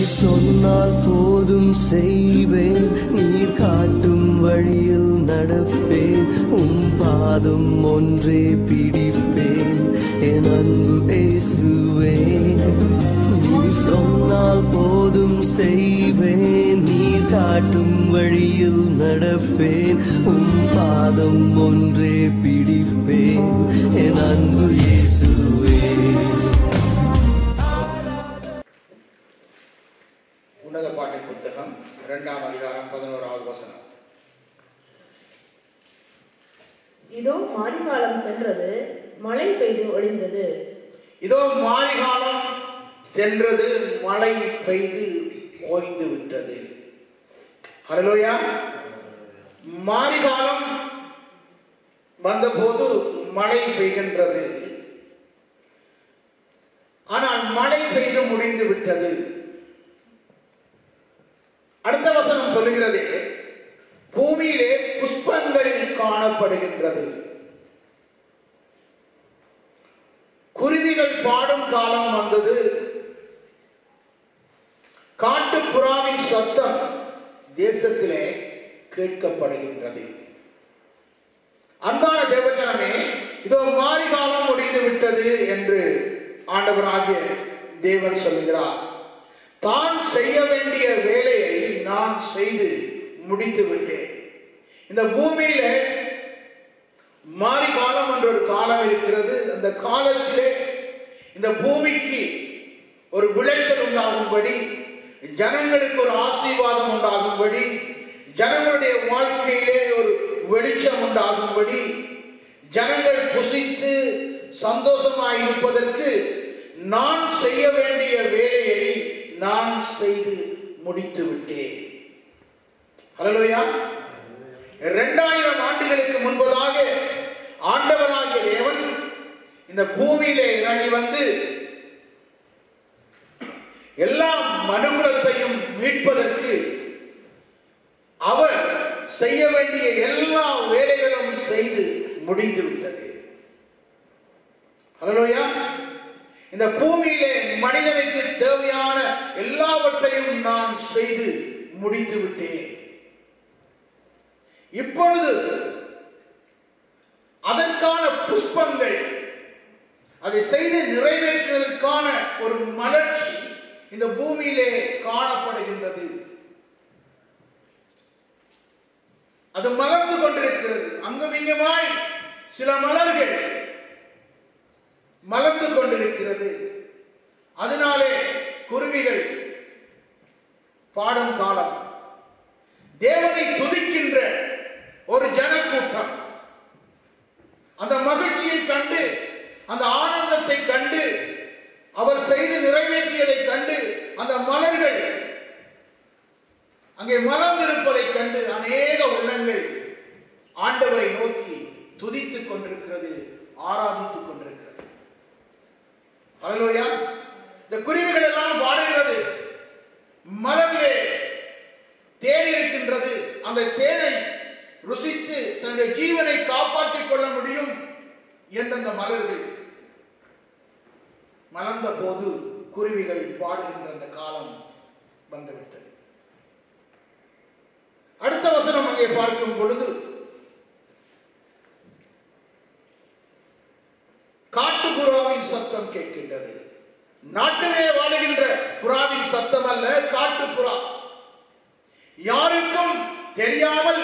சொன்னால் போதும் செய்வேன் நீர் காட்டும் வழியில் நடப்பேன் உம் பாதம் ஒன்றே பிடிப்பேன் என் அன்பு இயேசுவே நீர் சொன்னால் போதும் செய்வேன் நீர் காட்டும் வழியில் நடப்பேன் உம் பாதம் ஒன்றே பிடிப்பேன் என் அன்பு இயேசுவே உன்னத பாட்டின் புத்தகம் இரண்டாம் அதிகாரம் பதினோராவது வசனம் இதோ மாரிகாலம் சென்றது மழை பெய்து ஒளிந்தது இதோ மாரிகாலம் சென்றது மழை பெய்து ஓய்ந்து விட்டது ஹலோயா மாரிகாலம் வந்தபோது மழை பெய்கின்றது ஆனால் மழை பெய்து முடிந்து விட்டது அடுத்த வசனம் சொல்லுகிறது பூமியிலே புஷ்பங்கள் காணப்படுகின்றது குருவிகள் பாடும் காலம் வந்தது காட்டுப்புறாவின் சத்தம் தேசத்திலே கேட்கப்படுகின்றது அன்பான தேவஜனமே இதோ மாறி காலம் முடிந்து விட்டது என்று ஆண்டவராகிய தேவன் சொல்லுகிறார் தான் செய்ய வேண்டிய வேலையை நான் செய்து முடித்து விட்டேன் இந்த பூமியில மாறி காலம் என்ற ஒரு காலம் இருக்கிறது அந்த காலத்திலே இந்த பூமிக்கு ஒரு விளைச்சல் உண்டாகும்படி ஜனங்களுக்கு ஒரு ஆசீர்வாதம் உண்டாகும்படி ஜனங்களுடைய வாழ்க்கையிலே ஒரு வெளிச்சம் உண்டாகும்படி ஜனங்கள் புசித்து சந்தோஷமாய் இருப்பதற்கு நான் செய்ய வேண்டிய வேலையை நான் செய்து முடித்து விட்டேன் ஹலோயா இரண்டாயிரம் ஆண்டுகளுக்கு முன்பதாக ஆண்டவராகிய தேவன் இந்த பூமியிலே இறங்கி வந்து எல்லா மனுகுலத்தையும் மீட்பதற்கு அவர் செய்ய வேண்டிய எல்லா வேலைகளும் செய்து முடிந்து விட்டது ஹலோயா இந்த பூமியிலே மனிதனுக்கு தேவையான எல்லாவற்றையும் நான் செய்து முடித்து விட்டேன் இப்பொழுது அதற்கான புஷ்பங்கள் அதை செய்து நிறைவேற்றுவதற்கான ஒரு மலர்ச்சி இந்த பூமியிலே காணப்படுகின்றது அது மலர்ந்து கொண்டிருக்கிறது அங்கும் இங்குமாய் சில மலர்கள் மலர்ந்து கொண்டிருக்கிறது அதனாலே குருவிகள் பாடும் காலம் தேவனை துதிக்கின்ற ஒரு ஜனக்கூட்டம் அந்த மகிழ்ச்சியை கண்டு அந்த ஆனந்தத்தை கண்டு அவர் செய்து நிறைவேற்றியதை கண்டு அந்த மலர்கள் அங்கே மலர்ந்திருப்பதைக் கண்டு அநேக உள்ளங்கள் ஆண்டவரை நோக்கி துதித்துக் கொண்டிருக்கிறது ஆராதித்துக் கொண்டிருக்கிறது ஹalleluya இந்த குருவிகள் எல்லாம் பாடுகிறது மலரிலே தேன் இருக்கின்றது அந்த தேனை ருசித்து தன்னுடைய ஜீவனை காப்பாற்றிக் கொள்ள முடியும் என்ற அந்த மலர்கள் மலர்ந்த போது குருவிகள் பாடுகின்ற அந்த காலம் வந்துவிட்டது அடுத்த வசனம் அங்கே பார்க்கும் பொழுது காட்டுப்புறாவின் சத்தம் கேட்கின்றது நாட்டிலே வாழுகின்ற புறாவின் சத்தம் அல்ல காட்டுப்புறா யாருக்கும் தெரியாமல்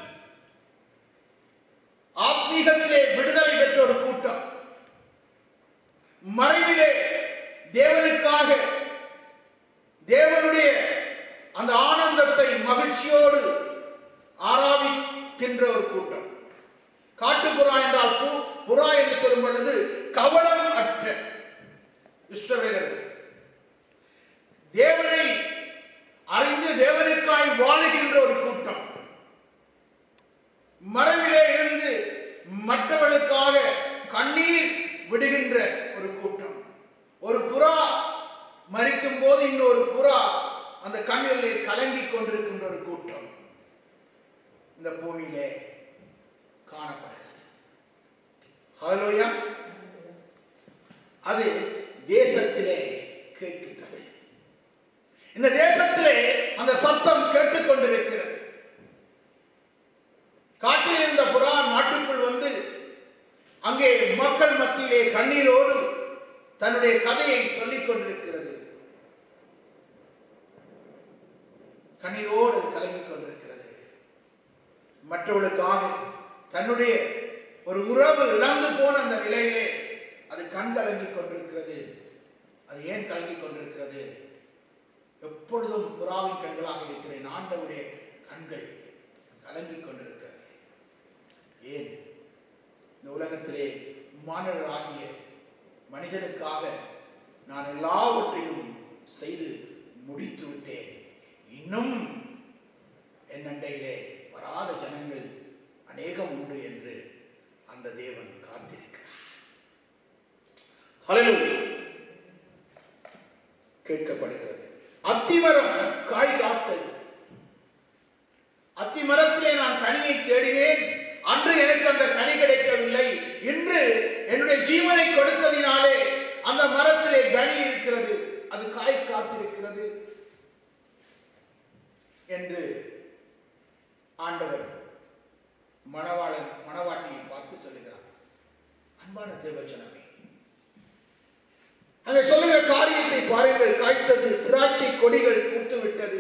ஆத்மீகத்திலே விடுதலை பெற்ற ஒரு கூட்டம் மறைவிலே தேவனுக்காக தேவனுடைய அந்த ஆனந்தத்தை மகிழ்ச்சியோடு ஆராதிக்கின்ற ஒரு கூட்டம் காட்டுப்புறா என்றால் பூ புறா என்று சொல்லும் பொழுது கவனம் அற்ற இஸ்ரவேலர்கள் தேவனை அறிந்து தேவனுக்காய் வாழுகின்ற ஒரு கூட்டம் மறைவிலே இருந்து மற்றவர்களுக்காக கண்ணீர் விடுகின்ற ஒரு கூட்டம் ஒரு புறா மறிக்கும் போது இன்னொரு புறா அந்த கண்களிலே கலங்கிக் கொண்டிருக்கின்ற ஒரு கூட்டம் இந்த பூமியிலே காணப்படுகிறது ஹalleluya அது தேசத்திலே கேட்கின்றது இந்த அந்த சத்தம் கேட்டுக்கொண்டிருக்கிறது காட்டில் இருந்த புறா நாட்டுக்குள் வந்து அங்கே மக்கள் மத்தியிலே கண்ணீரோடு தன்னுடைய கதையை சொல்லிக் கொண்டிருக்கிறது கண்ணீரோடு அது கலங்கிக் கொண்டிருக்கிறது மற்றவர்களுக்காக தன்னுடைய ஒரு உறவு இழந்து போன அந்த நிலையிலே அது கண் கலங்கிக் கொண்டிருக்கிறது அது ஏன் கலங்கிக் கொண்டிருக்கிறது எப்பொழுதும் புறாவின் கண்களாக இருக்கிறேன் ஆண்டவுடைய கண்கள் கலங்கிக் கொண்டிருக்கிறது ஏன் இந்த உலகத்திலே மாணவராகிய மனிதனுக்காக நான் எல்லாவற்றையும் செய்து முடித்து விட்டேன் இன்னும் என் அண்டையிலே வராத ஜனங்கள் அநேகம் உண்டு என்று அந்த தேவன் காத்திருக்கிறார் ஹalleluya கேட்கப்படுகிறது அத்திமரம் காய் காத்தது அத்திமரத்திலே நான் கனியை தேடினேன் அன்று எனக்கு அந்த கனி கிடைக்கவில்லை இன்று என்னுடைய ஜீவனை கொடுத்ததினாலே அந்த மரத்திலே கனி இருக்கிறது அது காய் காத்திருக்கிறது என்று ஆண்டவர் மணவாளன் மணவாட்டியை பார்த்து சொல்லுகிறார் அன்பான தேவச்சனமே அங்கே சொல்லுகிற காரியத்தை பாருங்கள் காய்த்தது திராட்சை கொடிகள் பூத்து விட்டது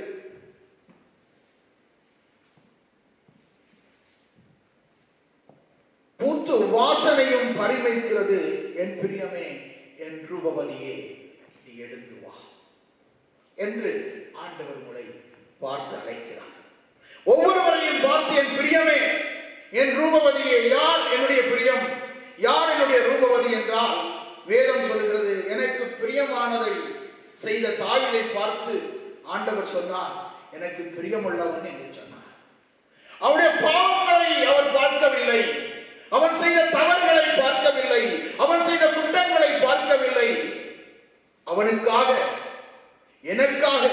பூத்து வாசனையும் பரிமைக்கிறது என் பிரியமே என் ரூபவதியே நீ எழுந்து வா என்று ஆண்டவர் உங்களை பார்த்து அழைக்கிறார் ஒவ்வொருவரையும் பார்த்து என் பிரியமே என் ரூபவதியே யார் என்னுடைய பிரியம் யார் என்னுடைய ரூபவதி என்றால் வேதம் சொல்லுகிறது எனக்கு பிரியமானதை செய்த தாவிதை பார்த்து ஆண்டவர் சொன்னார் எனக்கு பிரியமுள்ளவன் என்று சொன்னார் அவருடைய பாவங்களை அவர் பார்க்கவில்லை அவன் செய்த தவறுகளை பார்க்கவில்லை அவன் செய்த குற்றங்களை பார்க்கவில்லை அவனுக்காக எனக்காக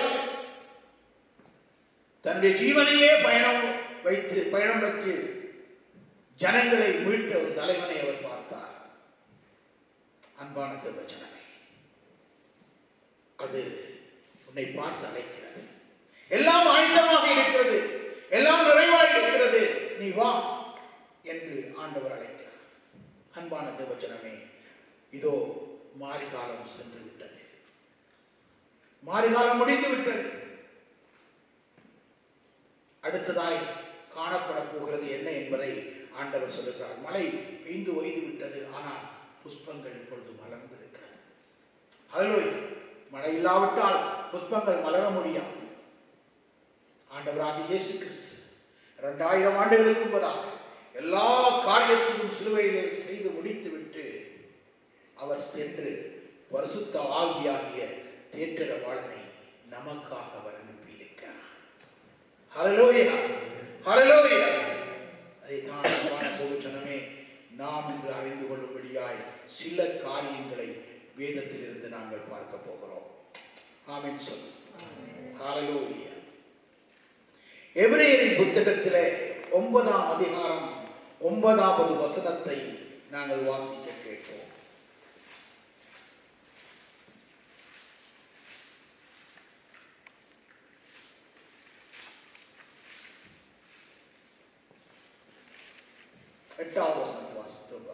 தன்னுடைய ஜீவனையே பயணம் வைத்து பயணம் பெற்று ஜனங்களை மீட்ட ஒரு தலைவனை அவர் பார்த்தார் அன்பான தேவஜனமே அது உன்னை பார்த்து அழைக்கிறது எல்லாம் ஆயத்தமாக இருக்கிறது எல்லாம் நிறைவாக இருக்கிறது நீ வா என்று ஆண்டவர் அழைக்கிறார் அன்பான தேவஜனமே இதோ மாரிகாலம் சென்று விட்டது மாரிகாலம் முடிந்து விட்டது அடுத்ததாய் காணப்பட போகிறது என்ன என்பதை ஆண்டவர் சொல்லுகிறார் மழை பெய்ந்து ஓய்ந்து விட்டது ஆனால் புஷ்பங்கள் இப்பொழுது மலர்ந்திருக்கிறது ஹலோய் மழை இல்லாவிட்டால் புஷ்பங்கள் மலர முடியாது ஆண்டவராக இயேசு கிறிஸ்து இரண்டாயிரம் ஆண்டுகளுக்கு முன்பதாக எல்லா காரியத்தையும் சிலுவையிலே செய்து முடித்துவிட்டு அவர் சென்று பரிசுத்த ஆவியாகிய தேற்றரவாளனை நமக்காக அவர் அனுப்பியிருக்கிறார் ஹalleluya ஹalleluya அதைத்தான் அன்பான போதுச்சனமே நாம் இன்று அறிந்து கொள்ளும்படியாய் சில காரியங்களை வேதத்திலிருந்து நாங்கள் பார்க்க போகிறோம் ஆமென் சொல் ஹalleluya எபிரேயரின் புத்தகத்திலே ஒன்பதாம் அதிகாரம் ஒன்பதாவது வசனத்தை நாங்கள் வாசிக்க கேட்போம் எட்டாவது வசனத்தை வாசித்தோம்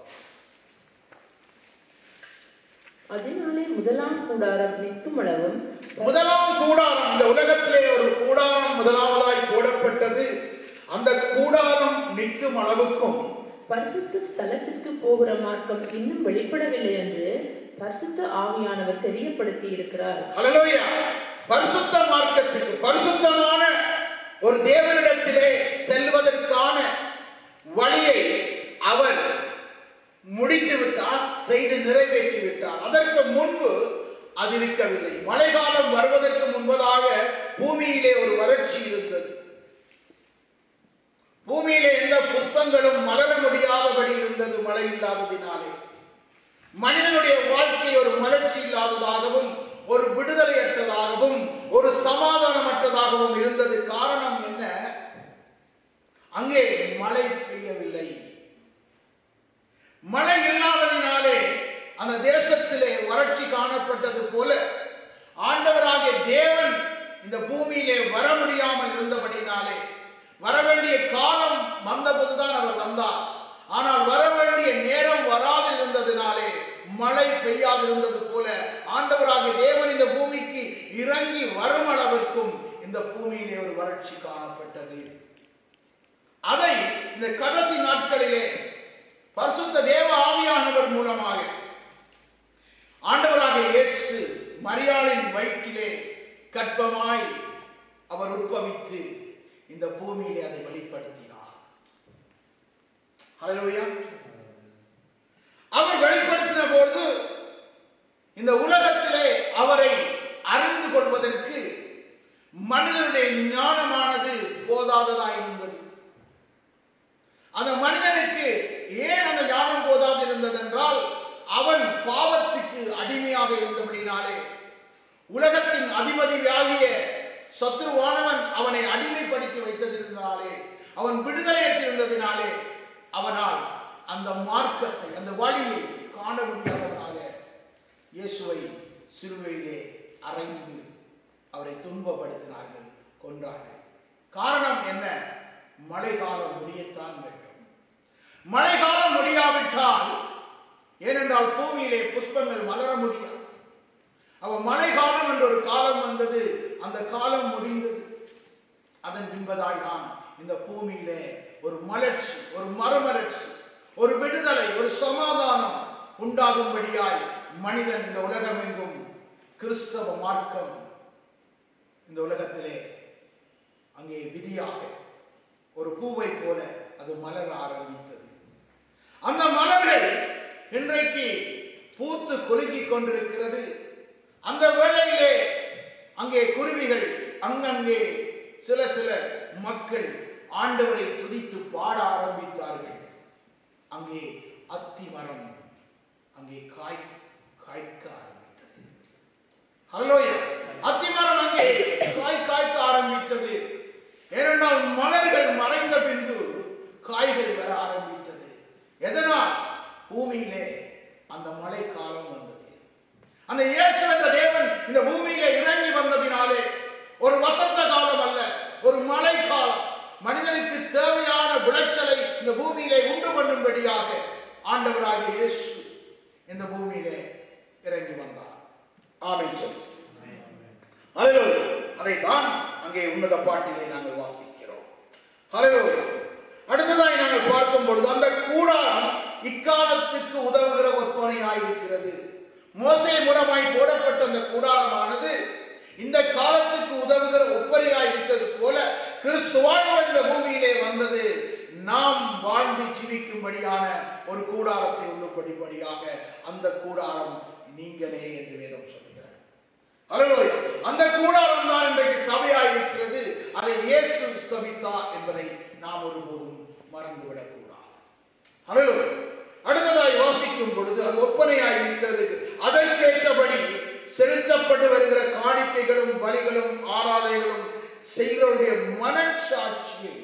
அதனாலே முதலாம் கூடாரம் நிற்கும் அளவும் முதலாம் கூடாரம் இந்த உலகத்திலே ஒரு கூடாரம் முதலாவதாய் போடப்பட்டது அந்த கூடாரம் நிற்கும் அளவுக்கும் பரிசுத்த ஸ்தலத்திற்கு போகிற மார்க்கம் இன்னும் வெளிப்படவில்லை என்று பரிசுத்த ஆவியானவர் தெரியப்படுத்தி இருக்கிறார் ஹalleluya பரிசுத்த மார்க்கத்துக்கு பரிசுத்தமான ஒரு தேவனிடத்திலே செல்வதற்கான வழியை அவர் முடித்து விட்டார் செய்து நிறைவேற்றி விட்டார் அதற்கு முன்பு அது இருக்கவில்லை மழைக்காலம் வருவதற்கு முன்பதாக பூமியிலே ஒரு வறட்சி இருந்தது பூமியிலே எந்த புஷ்பங்களும் மலர முடியாதபடி இருந்தது மழை இல்லாததினாலே மனிதனுடைய வாழ்க்கை ஒரு மலர்ச்சி இல்லாததாகவும் ஒரு விடுதலையற்றதாகவும் ஒரு சமாதானமற்றதாகவும் இருந்தது காரணம் என்ன அங்கே மழை பெய்யவில்லை மழை இல்லாததினாலே அந்த தேசத்திலே வறட்சி காணப்பட்டது போல ஆண்டவராகிய தேவன் இந்த இந்த பூமியிலே வர முடியாமல் இருந்தபடினாலே வர வேண்டிய காலம் வந்தபோதுதான் அவர் வந்தார் ஆனால் வர வேண்டிய நேரம் வராது இருந்ததினாலே மழை பெய்யாது இருந்தது போல ஆண்டவராகிய தேவன் இந்த பூமிக்கு இறங்கி வரும் அளவிற்கும் இந்த பூமியிலே ஒரு வறட்சி காணப்பட்டது அதை இந்த கடைசி நாட்களிலே பரிசுத்த தேவ ஆவியானவர் மூலமாக ஆண்டவராக இயேசு மரியாளின் வயிற்றிலே கற்பமாய் அவர் உட்பவித்து இந்த பூமியிலே அதை வெளிப்படுத்தினார் ஹalleluya அவர் வெளிப்படுத்தின போது இந்த உலகத்திலே அவரை அறிந்து கொள்வதற்கு மனிதனுடைய ஞானமானது போதாததாய் இருந்தது அந்த மனிதனுக்கு ஏன் அந்த ஞானம் போதாது இருந்தது என்றால் அவன் பாவத்துக்கு அடிமையாக இருந்தபடினாலே உலகத்தின் அதிபதியாகிய சத்ருவானவன் அவனை அடிமைப்படுத்தி வைத்ததினாலே அவன் விடுதலையற்றிருந்ததினாலே அவனால் அந்த மார்க்கத்தை அந்த வழியை காண முடியாதவனாக இயேசுவை சிலுவையிலே அறைந்து அவரை துன்பப்படுத்தினார்கள் கொன்றார்கள் காரணம் என்ன மழை காலம் முடியத்தான் வேண்டும் மழை காலம் முடியாவிட்டால் ஏனென்றால் பூமியிலே புஷ்பங்கள் மலர முடியாது அவ மழை காலம் என்ற ஒரு காலம் வந்தது அந்த காலம் முடிந்தது அதன் பின்பதாய் தான் இந்த பூமியிலே ஒரு மலர்ச்சி ஒரு மறுமலர்ச்சி ஒரு விடுதலை ஒரு சமாதானம் உண்டாகும்படியாய் மனிதன் இந்த உலகம் எங்கும் கிறிஸ்தவ மார்க்கம் இந்த உலகத்திலே அங்கே விதியாக ஒரு பூவை போல அது மலர ஆரம்பித்தது அந்த மலர்கள் இன்றைக்கு பூத்து குலுங்கிக் கொண்டிருக்கிறது அந்த வேளையிலே அங்கே குருவிகள் அங்கங்கே சில சில மக்கள் ஆண்டவரை துதித்து பாட ஆரம்பித்தார்கள் அங்கே அத்தி மரம் அங்கே காய் காய்க்க ஆரம்பித்தது ஹலோயா அத்திமரம் அங்கே காய் காய்க்க ஆரம்பித்தது ஏனென்றால் மலர்கள் மறைந்த பின்பு காய்கள் வர ஆரம்பித்தது எதனால் பூமியிலே அந்த மழை காலம் வந்தது அந்த இயேசு என்ற தேவன் இந்த பூமியிலே இறங்கி வந்ததினாலே ஒரு வசந்த காலம் அல்ல ஒரு மழை காலம் மனிதனுக்கு தேவையான விளைச்சலை இந்த பூமியிலே உண்டு பண்ணும்படியாக ஆண்டவராகிய இயேசு இந்த பூமியிலே இறங்கி வந்தார் ஆமென் சொல்லு ஹalleluya அதைத்தான் அங்கே உன்னத பாட்டிலே நாங்கள் வாசிக்கிறோம் ஹalleluya அடுத்ததாய் நாங்கள் பார்க்கும் பொழுது அந்த கூடாரம் இக்காலத்துக்கு உதவுகிற ஒப்பனையாயிருக்கிறது மோசே மூலமாய் போடப்பட்ட அந்த கூடாரமானது இந்த காலத்துக்கு உதவுகிற ஒப்பனையாய் இருக்கிறது போல கிறிஸ்துவானவர் இந்த பூமியிலே வந்தது நாம் வாழ்ந்து ஜீவிக்கும்படியான ஒரு கூடாரத்தை உள்ளபடிபடியாக அந்த கூடாரம் நீங்களே என்று வேதம் சொல்லுகிறது அல்லேலூயா அந்த கூடாரம் தான் இன்றைக்கு சபையாய் இருக்கிறது அதை இயேசு ஸ்தபித்தார் என்பதை நாம் ஒருபோதும் மறந்துவிடக் கூடாது அல்லேலூயா அடுத்ததாய் யோசிக்கும் பொழுது அது ஒப்பனையாய் இருக்கிறது அதற்கேற்றபடி செலுத்தப்பட்டு வருகிற காணிக்கைகளும் பலிகளும் ஆராதனைகளும் செய்கிறவருடைய மனச்சாட்சியை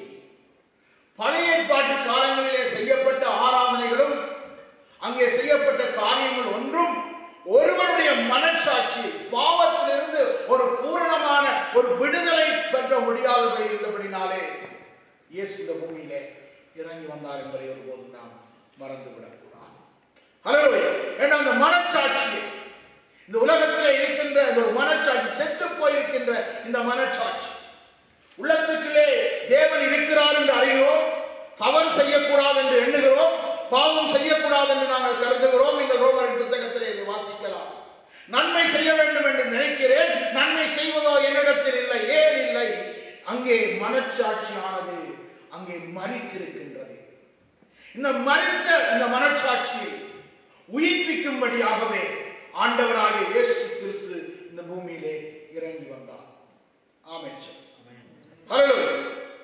பழைய ஏற்பாட்டு காலங்களிலே செய்யப்பட்ட ஆராதனைகளும் அங்கே செய்யப்பட்ட காரியங்கள் ஒன்றும் ஒருவருடைய மனச்சாட்சி பாவத்திலிருந்து ஒரு பூரணமான ஒரு விடுதலை பெற்ற முடியாதபடி இருந்தபடினாலே இயேசு இந்த பூமியிலே இறங்கி வந்தார் என்பதை ஒருபோதும் நாம் மறந்துவிடக்கூடாது ஹalleluya ஏன்னா அந்த மனச்சாட்சி இந்த உலகத்திலே இருக்கின்ற இந்த ஒரு மனச்சாட்சி செத்து போயிருக்கின்ற இந்த மனச்சாட்சி உள்ளத்துக்குள்ளே தேவன் இருக்கிறார் என்று அறிகிறோம் தவறு செய்யக்கூடாது என்று எண்ணுகிறோம் பாவம் செய்யக்கூடாது என்று நாங்கள் கருதுகிறோம் நீங்கள் ரோமரின் புத்தகத்திலே இதை வாசிக்கலாம் நன்மை செய்ய வேண்டும் என்று நினைக்கிறேன் நன்மை செய்வதோ என்னிடத்தில் இல்லை ஏன் இல்லை அங்கே மனச்சாட்சியானது அங்கே மறித்திருக்கின்றது இந்த மறித்த இந்த மனச்சாட்சியை உயிர்ப்பிக்கும்படியாகவே ஆண்டவராகிய இயேசு கிறிஸ்து இந்த பூமியிலே இறங்கி வந்தார் ஆமென் ஹalleluya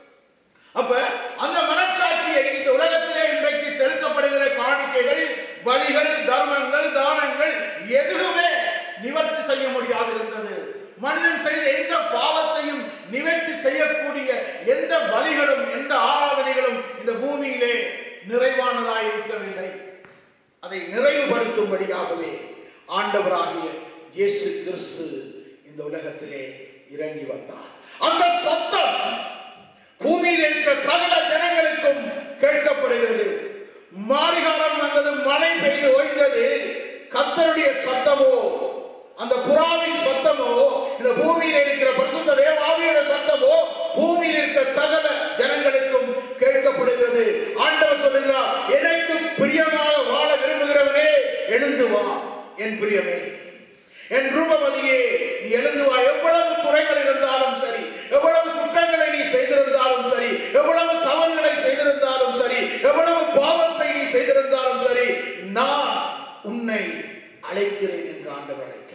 அப்ப அந்த மனச்சாட்சியை இந்த உலகத்திலே இன்றைக்கு செலுத்தப்படுகிற காணிக்கைகள் பலிகள் தர்மங்கள் தானங்கள் எதுவுமே நிவர்த்தி செய்ய முடியாது இருந்தது மனிதன் செய்த எந்த பாவத்தையும் நிவர்த்தி செய்யக்கூடிய எந்த பலிகளும் எந்த ஆராதனைகளும் இந்த பூமியிலே நிறைவானதாய் இருக்கவில்லை அதை நிறைவுபடுத்தும்படியாகவே ஆண்டவராகிய இயேசு கிறிஸ்து இந்த உலகத்திலே இறங்கி வந்தார் அந்த சத்தம் பூமியில் இருக்கிற சகல ஜனங்களுக்கும் கேட்கப்படுகிறது மாரிகாலம் வந்தது மழை பெய்து ஓய்ந்தது கத்தருடைய சத்தமோ அந்த புறாவின் சத்தமோ இந்த பூமியில் இருக்கிற பரிசுத்த தேவாவியோட சத்தமோ பூமியில் இருக்கிற சகல ஜனங்களுக்கும் கேட்கப்படுகிறது ஆண்டவர் சொல்லுகிறார் எனக்கு பிரியமாக வாழ விரும்புகிறவனே எழுந்து வா என் பிரியமே என் ரூபமதியே நீ எழுந்து வா எவ்வளவு குறைகள் இருந்தாலும் சரி எவ்வளவு குற்றங்களை நீ செய்திருந்தாலும் சரி எவ்வளவு தவறுகளை செய்திருந்தாலும் சரி எவ்வளவு பாவத்தை நீ செய்திருந்தாலும் சரி நான் உன்னை அழைக்கிறேன் என்று ஆண்டவர் அழைக்கிறார்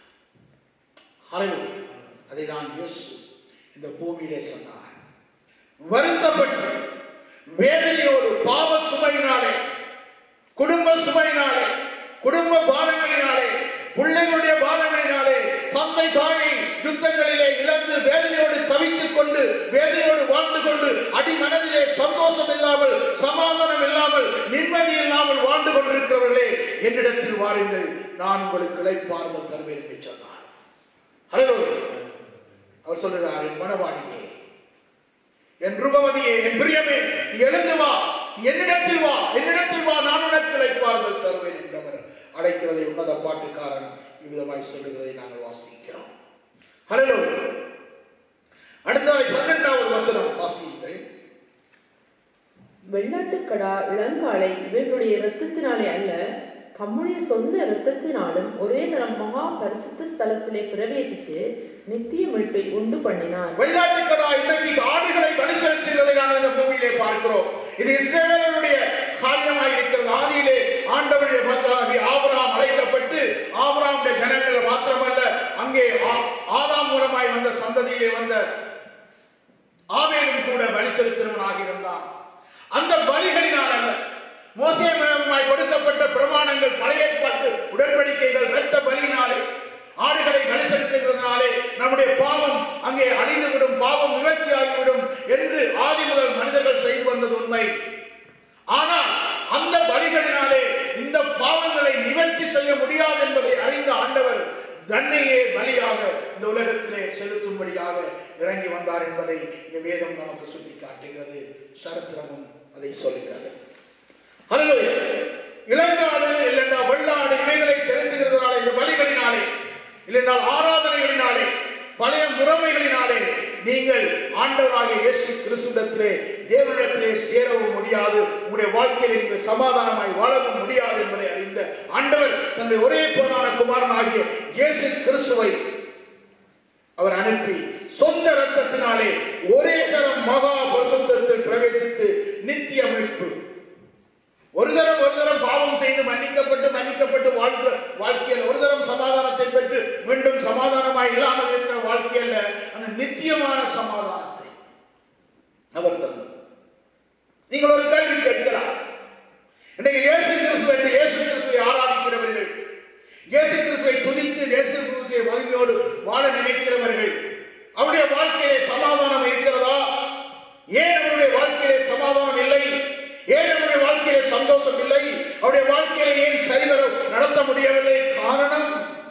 ஹalleluya அதை தான் இயேசு இந்த பூமியிலே சொன்னார் வருத்தப்பட்டு வேதனையோடு பாவ சுமையினாலே குடும்ப சுமையினாலே குடும்ப பாரங்களினாலே பிள்ளைகளுடைய பாரங்களினாலே தந்தை தாயை யுத்தங்களிலே இழந்து வேதனையோடு தவித்துக் கொண்டு வேதனையோடு வாழ்ந்து கொண்டு அடிமனதிலே சந்தோஷம் இல்லாமல் சமாதானம் இல்லாமல் நிம்மதி இல்லாமல் வாழ்ந்து கொண்டிருக்கிறவர்களே என்னிடத்தில் வாருங்கள் நான் உங்களுக்கு இழைப்பார்வல் தருவேன் என்று சொன்னார் ஹalleluya அவர் சொல்லுகிறார் என் மனவாணியே என் ரூபவதியே என் பிரியமே நீ எழுந்து வா நீ என்னிடத்தில் வா என்னிடத்தில் வா நான் உனக்கு இழைப்பார்கள் தருவேன் என்றவர் அழைக்கிறதை உன்னத பாட்டுக்காரன் இவ்விதமாய் சொல்லுகிறதை நாங்கள் வாசிக்கிறோம் ஹalleluya அடுத்ததாய் பன்னெண்டாவது வசனம் வாசிக்கிறேன் வெள்ளாட்டுக்கடா இளங்காளை இவர்களுடைய இரத்தத்தினாலே அல்ல தம்முடைய சொந்த இரத்தத்தினாலும் ஒரே தரம் மகா பரிசுத்த ஸ்தலத்திலே பிரவேசித்து நித்திய மீட்பை உண்டு பண்ணினார் வெள்ளாட்டுக்கடா இன்றைக்கு ஆடுகளை பலி செலுத்துகிறதை நாங்கள் இந்த பூமியிலே பார்க்கிறோம் இது இஸ்ரவேலருடைய காரியமாக இருக்கிறது ஆதியிலே ஆண்டவருடைய மக்களாகி ஆபிரகாம் அழைக்கப்பட்டு ஆபிரகாமுடைய ஜனங்கள் மாத்திரமல்ல அங்கே ஆ- ஆதாம் மூலமாய் வந்த சந்ததியிலே வந்த ஆவேலும் கூட பலி செலுத்துகிறவனாக இருந்தான் அந்த பலிகளினால் அல்ல மோசே மூலமாய் கொடுக்கப்பட்ட பிரமாணங்கள் பழைய ஏற்பாட்டு உடன்படிக்கைகள் இரத்த பலியினாலே ஆடுகளை பலி செலுத்துகிறதுனாலே நம்முடைய பாவம் அங்கே அழிந்துவிடும் பாவம் நிவர்த்தியாகிவிடும் என்று ஆதி முதல் மனிதர்கள் செய்து வந்தது உண்மை ஆனால் அந்த பலிகளினாலே இந்த பாவங்களை நிவர்த்தி செய்ய முடியாது என்பதை அறிந்த ஆண்டவர் தன்னையே பலியாக இந்த உலகத்திலே செலுத்தும்படியாக இறங்கி வந்தார் என்பதை இந்த வேதம் நமக்கு சுட்டி காட்டுகிறது சரித்திரமும் அதை சொல்லுகிறது ஹalleluya இளங்காடு இல்லைன்னா வெள்ளாடு இவைகளை செலுத்துகிறதுனால இந்த பலிகளினாலே இல்லைன்றால் ஆராதனைகளினாலே பழைய முறைமைகளினாலே நீங்கள் ஆண்டவராகிய இயேசு கிறிஸ்துவிடத்திலே தேவனிடத்திலே சேரவும் முடியாது உங்களுடைய வாழ்க்கையிலே நீங்கள் சமாதானமாய் வாழவும் முடியாது என்பதை அறிந்த ஆண்டவர் தன்னுடைய ஒரே போரான குமாரனாகிய இயேசு கிறிஸ்துவை அவர் அனுப்பி சொந்த ரத்தத்தினாலே ஒரே தரம் மகா பரிசுத்தத்தில் பிரவேசித்து நித்திய மீட்பு ஒரு தரம் ஒரு தரம் பாவம் செய்து மன்னிக்கப்பட்டு மன்னிக்கப்பட்டு வாழ்ற வாழ்க்கையில் ஒரு தரம் சமாதானத்தை பெற்று மீண்டும் சமாதானமாய் இல்லாமல் இருக்கிற வாழ்க்கையில அந்த நித்தியமான சமாதானத்தை அவர் தந்தார் நீங்கள் ஒரு கேள்வி கேட்கலாம் இன்னைக்கு இயேசு கிறிஸ்துவ என்று இயேசு கிறிஸ்துவை ஆராதிக்கிறவர்கள் இயேசு கிறிஸ்துவை துதித்து இயேசு கிறிஸ்துவை மகிமையோடு வாழ நினைக்கிறவர்கள் அவருடைய வாழ்க்கையிலே சமாதானம் இருக்கிறதா ஏன் அவருடைய வாழ்க்கையிலே சமாதானம் இல்லை ஏன் அவருடைய வாழ்க்கையிலே சந்தோஷம் இல்லை அவருடைய வாழ்க்கையிலே ஏன் சரிவரம் நடத்த முடியவில்லை காரணம்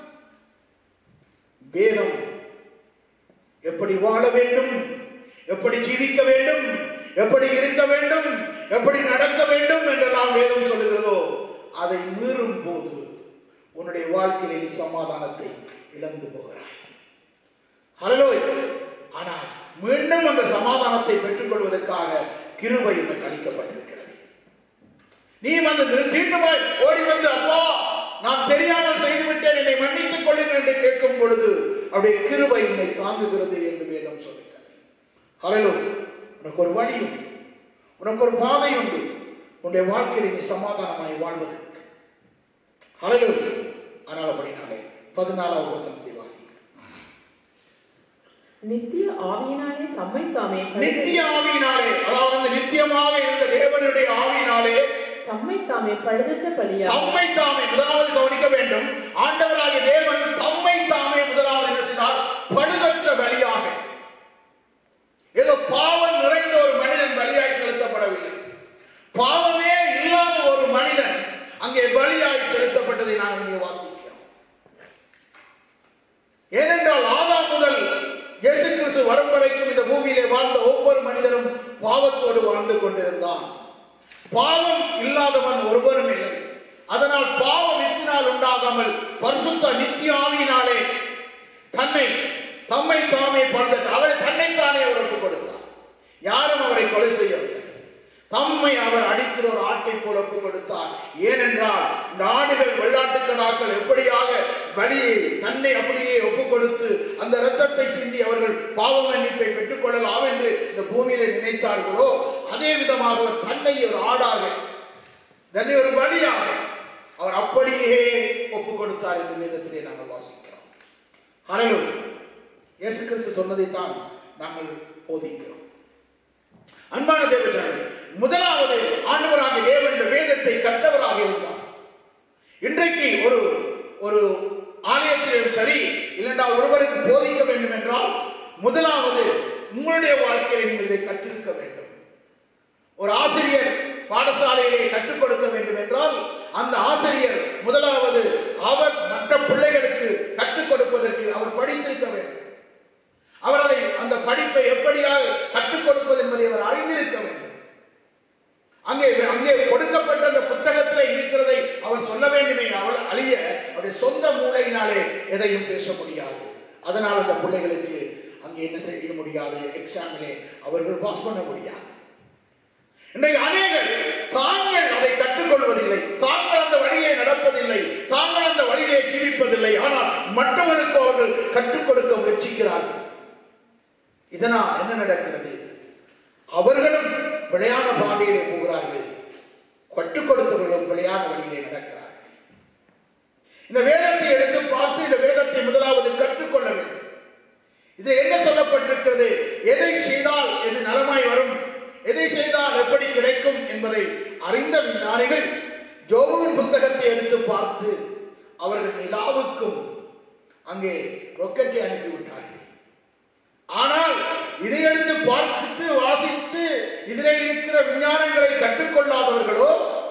வேதம் எப்படி வாழ வேண்டும் எப்படி ஜீவிக்க வேண்டும் எப்படி இருக்க வேண்டும் எப்படி நடக்க வேண்டும் என்றெல்லாம் வேதம் சொல்லுகிறதோ அதை மீறும் போது உன்னுடைய வாழ்க்கையிலே நீ சமாதானத்தை இழந்து போகிறாய் ஹalleluya ஆனால் மீண்டும் அந்த சமாதானத்தை பெற்றுக்கொள்வதற்காக கிருபை உனக்கு அளிக்கப்பட்டிருக்கிறது நீ வந்து தீண்டுமாய் ஓடி வந்து அப்பா நான் தெரியாமல் செய்துவிட்டேன் என்னை மன்னித்துக் கொள்ளுங்கள் என்று கேட்கும் பொழுது அவருடைய கிருபை உன்னை தாங்குகிறது என்று வேதம் சொல்லுகிறது ஹalleluya உனக்கு ஒரு வழி உண்டு உனக்கு ஒரு பாதை உண்டு உன்னுடைய வாழ்க்கையில் நீ சமாதானமாய் வாழ்வதற்கு ஹalleluya ஆனால் அப்படினாலே பதினாலாவது வசனத்தை வாசி நித்திய ஆவியினாலே தம்மை தாமே நித்திய ஆவியினாலே அதாவது அந்த நித்தியமாக இருந்த தேவனுடைய ஆவியினாலே தம்மை தாமே பழுதற்ற பலியாக தம்மை தாமே முதலாவது கவனிக்க வேண்டும் ஆண்டவராகிய தேவன் தம்மை தாமே முதலாவது என்ன செய்தார் பழுதற்ற பலியாக ஏதோ பாவம் நிறைந்த ஒரு மனிதன் பலியாய் செலுத்தப்படவில்லை பாவமே இல்லாத ஒரு மனிதன் அங்கே பலியாய் செலுத்தப்பட்டதை நாம் இங்கே வாசிக்கிறோம் ஏனென்றால் ஆதாம் முதல் கிறிஸ்து வரும் வரைக்கும் இந்த பூமியிலே வாழ்ந்த ஒவ்வொரு மனிதனும் பாவத்தோடு வாழ்ந்து கொண்டிருந்தான் பாவம் இல்லாதவன் ஒருவரும் இல்லை அதனால் பாவ வித்தினால் உண்டாகாமல் பரிசுத்த நித்திய ஆவியினாலே தன்னை தம்மை தாமே பழுத அவரை தன்னைத்தானே அவர் ஒப்புக் கொடுத்தார் யாரும் அவரை கொலை செய்யவில்லை தம்மை அவர் அடிக்கிற ஒரு ஆட்டை போல ஒப்புக் கொடுத்தார் ஏனென்றால் இந்த ஆடுகள் வெள்ளாட்டுக்கடாக்கள் எப்படியாக வலியை தன்னை அப்படியே ஒப்புக் கொடுத்து அந்த இரத்தத்தை சிந்தி அவர்கள் பாவ மன்னிப்பை பெற்றுக் கொள்ளலாம் என்று இந்த பூமியிலே நினைத்தார்களோ அதே விதமாக அவர் தன்னை ஒரு ஆடாக தன்னை ஒரு பலியாக அவர் அப்படியே ஒப்புக் கொடுத்தார் என்று வேதத்திலே நாங்கள் வாசிக்கிறோம் ஹalleluya இயேசு கிறிஸ்து சொன்னதைத்தான் நாங்கள் போதிக்கிறோம் அன்பான தேவஜனமே முதலாவது ஆண்டவராக தேவன் இந்த வேதத்தை கற்றவராக இருந்தார் இன்றைக்கு ஒரு ஒரு ஆலயத்திலும் சரி இல்லைன்றால் ஒருவருக்கு போதிக்க வேண்டும் என்றால் முதலாவது உங்களுடைய வாழ்க்கையில் நீங்கள் இதை கற்றிருக்க வேண்டும் ஒரு ஆசிரியர் பாடசாலையிலே கற்றுக் கொடுக்க வேண்டும் என்றால் அந்த ஆசிரியர் முதலாவது அவர் மற்ற பிள்ளைகளுக்கு கற்றுக் கொடுப்பதற்கு அவர் படித்திருக்க வேண்டும் அவர் அதை அந்த படிப்பை எப்படியாக கற்றுக் கொடுப்பது என்பதை அவர் அறிந்திருக்க வேண்டும் அங்கே அங்கே கொடுக்கப்பட்ட அந்த புத்தகத்தில் இருக்கிறதை அவர் சொல்ல வேண்டுமே அவள் அழிய அவருடைய சொந்த மூளையினாலே எதையும் பேச முடியாது அதனால் அந்த பிள்ளைகளுக்கு அங்கே என்ன செய்ய முடியாது எக்ஸாமிலே அவர்கள் பாஸ் பண்ண முடியாது இன்றைக்கு அநேகர் தாங்கள் அதை கற்றுக்கொள்வதில்லை தாங்கள் அந்த வழியை நடப்பதில்லை தாங்கள் அந்த வழியை ஜீவிப்பதில்லை ஆனால் மற்றவர்களுக்கு அவர்கள் கற்றுக் கொடுக்க முயற்சிக்கிறார்கள் இதனால் என்ன நடக்கிறது அவர்களும் பிழையான பாதையிலே போகிறார்கள் கற்றுக் கொடுத்தவர்களும் பிழையான வழியிலே நடக்கிறார்கள் இந்த வேதத்தை எடுத்து பார்த்து இந்த வேதத்தை முதலாவது கற்றுக்கொள்ள வேண்டும் இது என்ன சொல்லப்பட்டிருக்கிறது எதை செய்தால் எது நலமாய் வரும் எதை செய்தால் எப்படி கிடைக்கும் என்பதை அறிந்த விஞ்ஞானிகள் ஜோபுவின் புத்தகத்தை எடுத்து பார்த்து அவர்கள் நிலாவுக்கும் அங்கே ரொக்கெட்டை அனுப்பிவிட்டார்கள் ஆனால் இதை எடுத்து பார்த்து வாசித்து இதிலே இருக்கிற விஞ்ஞானங்களை கற்றுக்கொள்ளாதவர்களோ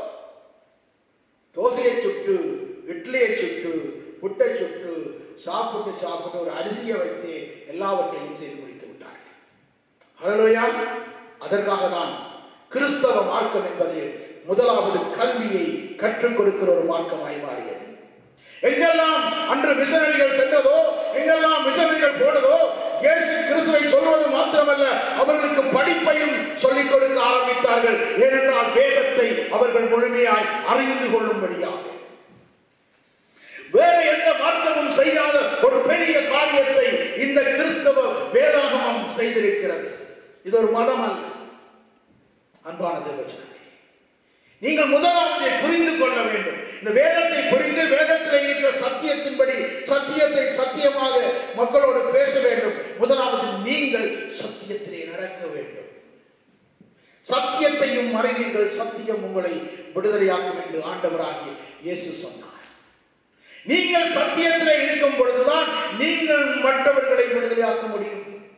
தோசையை சுட்டு இட்லியை சுட்டு புட்டை சுட்டு சாப்பிட்டு சாப்பிட்டு ஒரு அரிசியை வைத்து எல்லாவற்றையும் செய்து முடித்து விட்டார்கள் ஹலோயா அதற்காக தான் கிறிஸ்தவ மார்க்கம் என்பது முதலாவது கல்வியை கற்றுக் கொடுக்கிற ஒரு மார்க்கமாய் மாறியது எங்கெல்லாம் அன்று மிஷனரிகள் சென்றதோ எங்கெல்லாம் மிஷனரிகள் போனதோ இயேசு கிறிஸ்துவை சொல்வது மாத்திரமல்ல அவர்களுக்கு படிப்பையும் சொல்லிக் கொடுக்க ஆரம்பித்தார்கள் ஏனென்றால் வேதத்தை அவர்கள் முழுமையாய் அறிந்து கொள்ளும்படியாக வேற எந்த மார்க்கமும் செய்யாத ஒரு பெரிய காரியத்தை இந்த கிறிஸ்தவ வேதாகமம் செய்திருக்கிறது இது ஒரு மதம் அல்ல அன்பான தேவஜனமே நீங்கள் முதலாவது புரிந்து கொள்ள வேண்டும் இந்த வேதத்தை புரிந்து வேதத்தில் இருக்கிற சத்தியத்தின்படி சத்தியத்தை சத்தியமாக மக்களோடு பேச வேண்டும் முதலாவது நீங்கள் சத்தியத்திலே நடக்க வேண்டும் சத்தியத்தையும் அறிவீர்கள் சத்தியம் உங்களை விடுதலையாக்கும் என்று ஆண்டவராகிய இயேசு சொன்னார் நீங்கள் சத்தியத்திலே இருக்கும் பொழுதுதான் நீங்கள் மற்றவர்களை விடுதலையாக்க முடியும்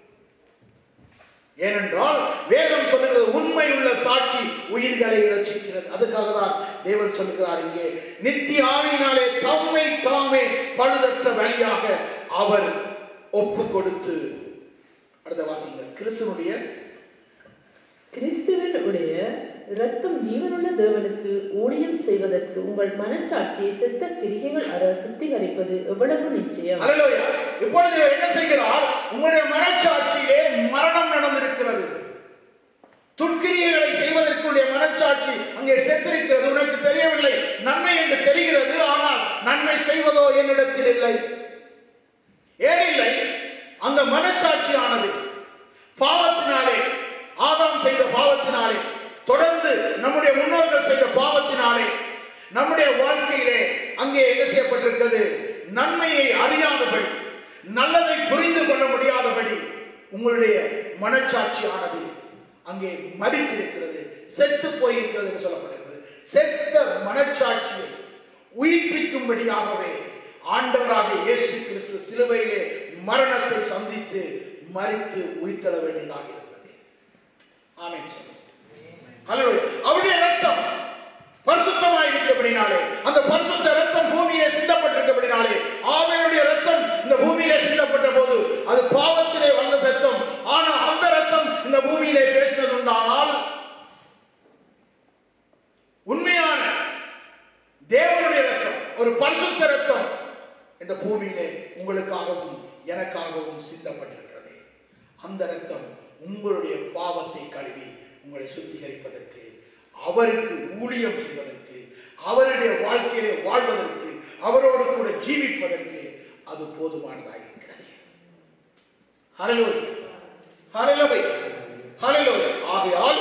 ஏனென்றால் வேதம் சொல்லுகிறது உண்மை உள்ள சாட்சி உயிர்களை ரட்சிக்கிறது அதுக்காக தான் தேவன் சொல்லுகிறார் இங்கே நித்திய ஆவியினாலே தம்மை தாமே பழுதற்ற வழியாக அவர் ஒப்பு கொடுத்து அடுத்த வாசிங்க கிறிஸ்துவனுடைய கிறிஸ்துவின் உடைய இரத்தம் ஜீவனுள்ள தேவனுக்கு ஊழியம் செய்வதற்கு உங்கள் மனச்சாட்சியை செத்த கிரிகைகள் அற சுத்திகரிப்பது எவ்வளவு நிச்சயம் அல்லேலூயா இப்பொழுது இவர் என்ன செய்கிறார் உங்களுடைய மனச்சாட்சியிலே மரணம் நடந்திருக்கிறது துர்க்கிரியைகளை செய்வதற்குடைய மனச்சாட்சி அங்கே செத்திருக்கிறது உனக்கு தெரியவில்லை நன்மை என்று தெரிகிறது ஆனால் நன்மை செய்வதோ என்னிடத்தில் இல்லை ஏனில்லை அந்த மனச்சாட்சியானது பாவத்தினாலே ஆதாம் செய்த பாவத்தினாலே தொடர்ந்து நம்முடைய முன்னோர்கள் செய்த பாவத்தினாலே நம்முடைய வாழ்க்கையிலே அங்கே என்ன செய்யப்பட்டிருக்கிறது நன்மையை அறியாதபடி நல்லதை புரிந்து கொள்ள முடியாதபடி உங்களுடைய மனச்சாட்சியானது அங்கே மதித்திருக்கிறது செத்து போயிருக்கிறது என்று சொல்லப்பட்டிருக்கிறது செத்த மனச்சாட்சியை உயிர்ப்பிக்கும்படியாகவே ஆண்டவராக இயேசு கிறிஸ்து சிலுவையிலே மரணத்தை சந்தித்து மறித்து உயிர்த்தெழ வேண்டியதாக இருந்தது ஆமென் சொல்லுங்க ஹalleluya அவருடைய ரத்தம் பரிசுத்தமாய் இருக்கிறபடினாலே அந்த பரிசுத்த ரத்தம் பூமியிலே சிந்தப்பட்டிருக்கிறபடினாலே ஆமையுடைய ரத்தம் இந்த பூமியிலே சிந்தப்பட்ட போது அது பாவத்திலே வந்த ரத்தம் அந்த ரத்தம் உங்களுடைய பாவத்தை கழுவி உங்களை சுத்திகரிப்பதற்கு அவருக்கு ஊழியம் செய்வதற்கு அவருடைய வாழ்க்கையிலே வாழ்வதற்கு அவரோடு கூட ஜீவிப்பதற்கு அது போதுமானதாக இருக்கிறது ஹalleluya ஹalleluya ஹalleluya ஆகையால்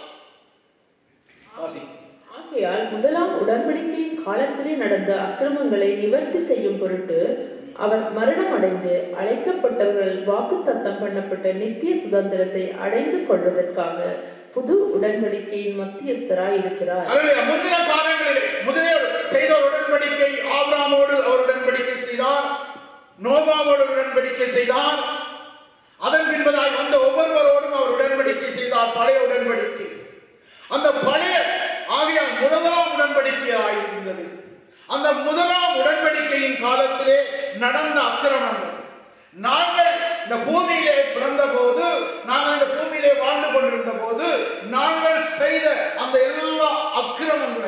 வாசி ஆகையால் முதலாம் உடன்படிக்கையின் காலத்திலே நடந்த அக்கிரமங்களை நிவர்த்தி செய்யும் பொருட்டு அவர் மரணம் அடைந்து அழைக்கப்பட்டவர்கள் வாக்குத்தத்தம் பண்ணப்பட்ட நித்திய சுதந்திரத்தை அடைந்து கொள்வதற்காக புது உடன்படிக்கையின் மத்தியஸ்தராய் இருக்கிறார் ஹalleluya முந்தின காலங்களிலே முதலில் செய்த ஒரு உடன்படிக்கை ஆபிரகாமோடு அவர் உடன்படிக்கை செய்தார் நோபாவோடு உடன்படிக்கை செய்தார் அதன் பின்பதாய் வந்த ஒவ்வொருவரோடும் அவர் உடன்படிக்கை செய்தார் பழைய உடன்படிக்கை அந்த பழைய ஆகிய முதலாம் உடன்படிக்கையாய் இருந்தது அந்த முதலாம் உடன்படிக்கையின் காலத்திலே நடந்த அக்கிரமங்கள் நாங்கள் இந்த பூமியிலே பிறந்த போது நாங்கள் இந்த பூமியிலே வாழ்ந்து கொண்டிருந்த போது நாங்கள் செய்த அந்த எல்லா அக்கிரமங்களை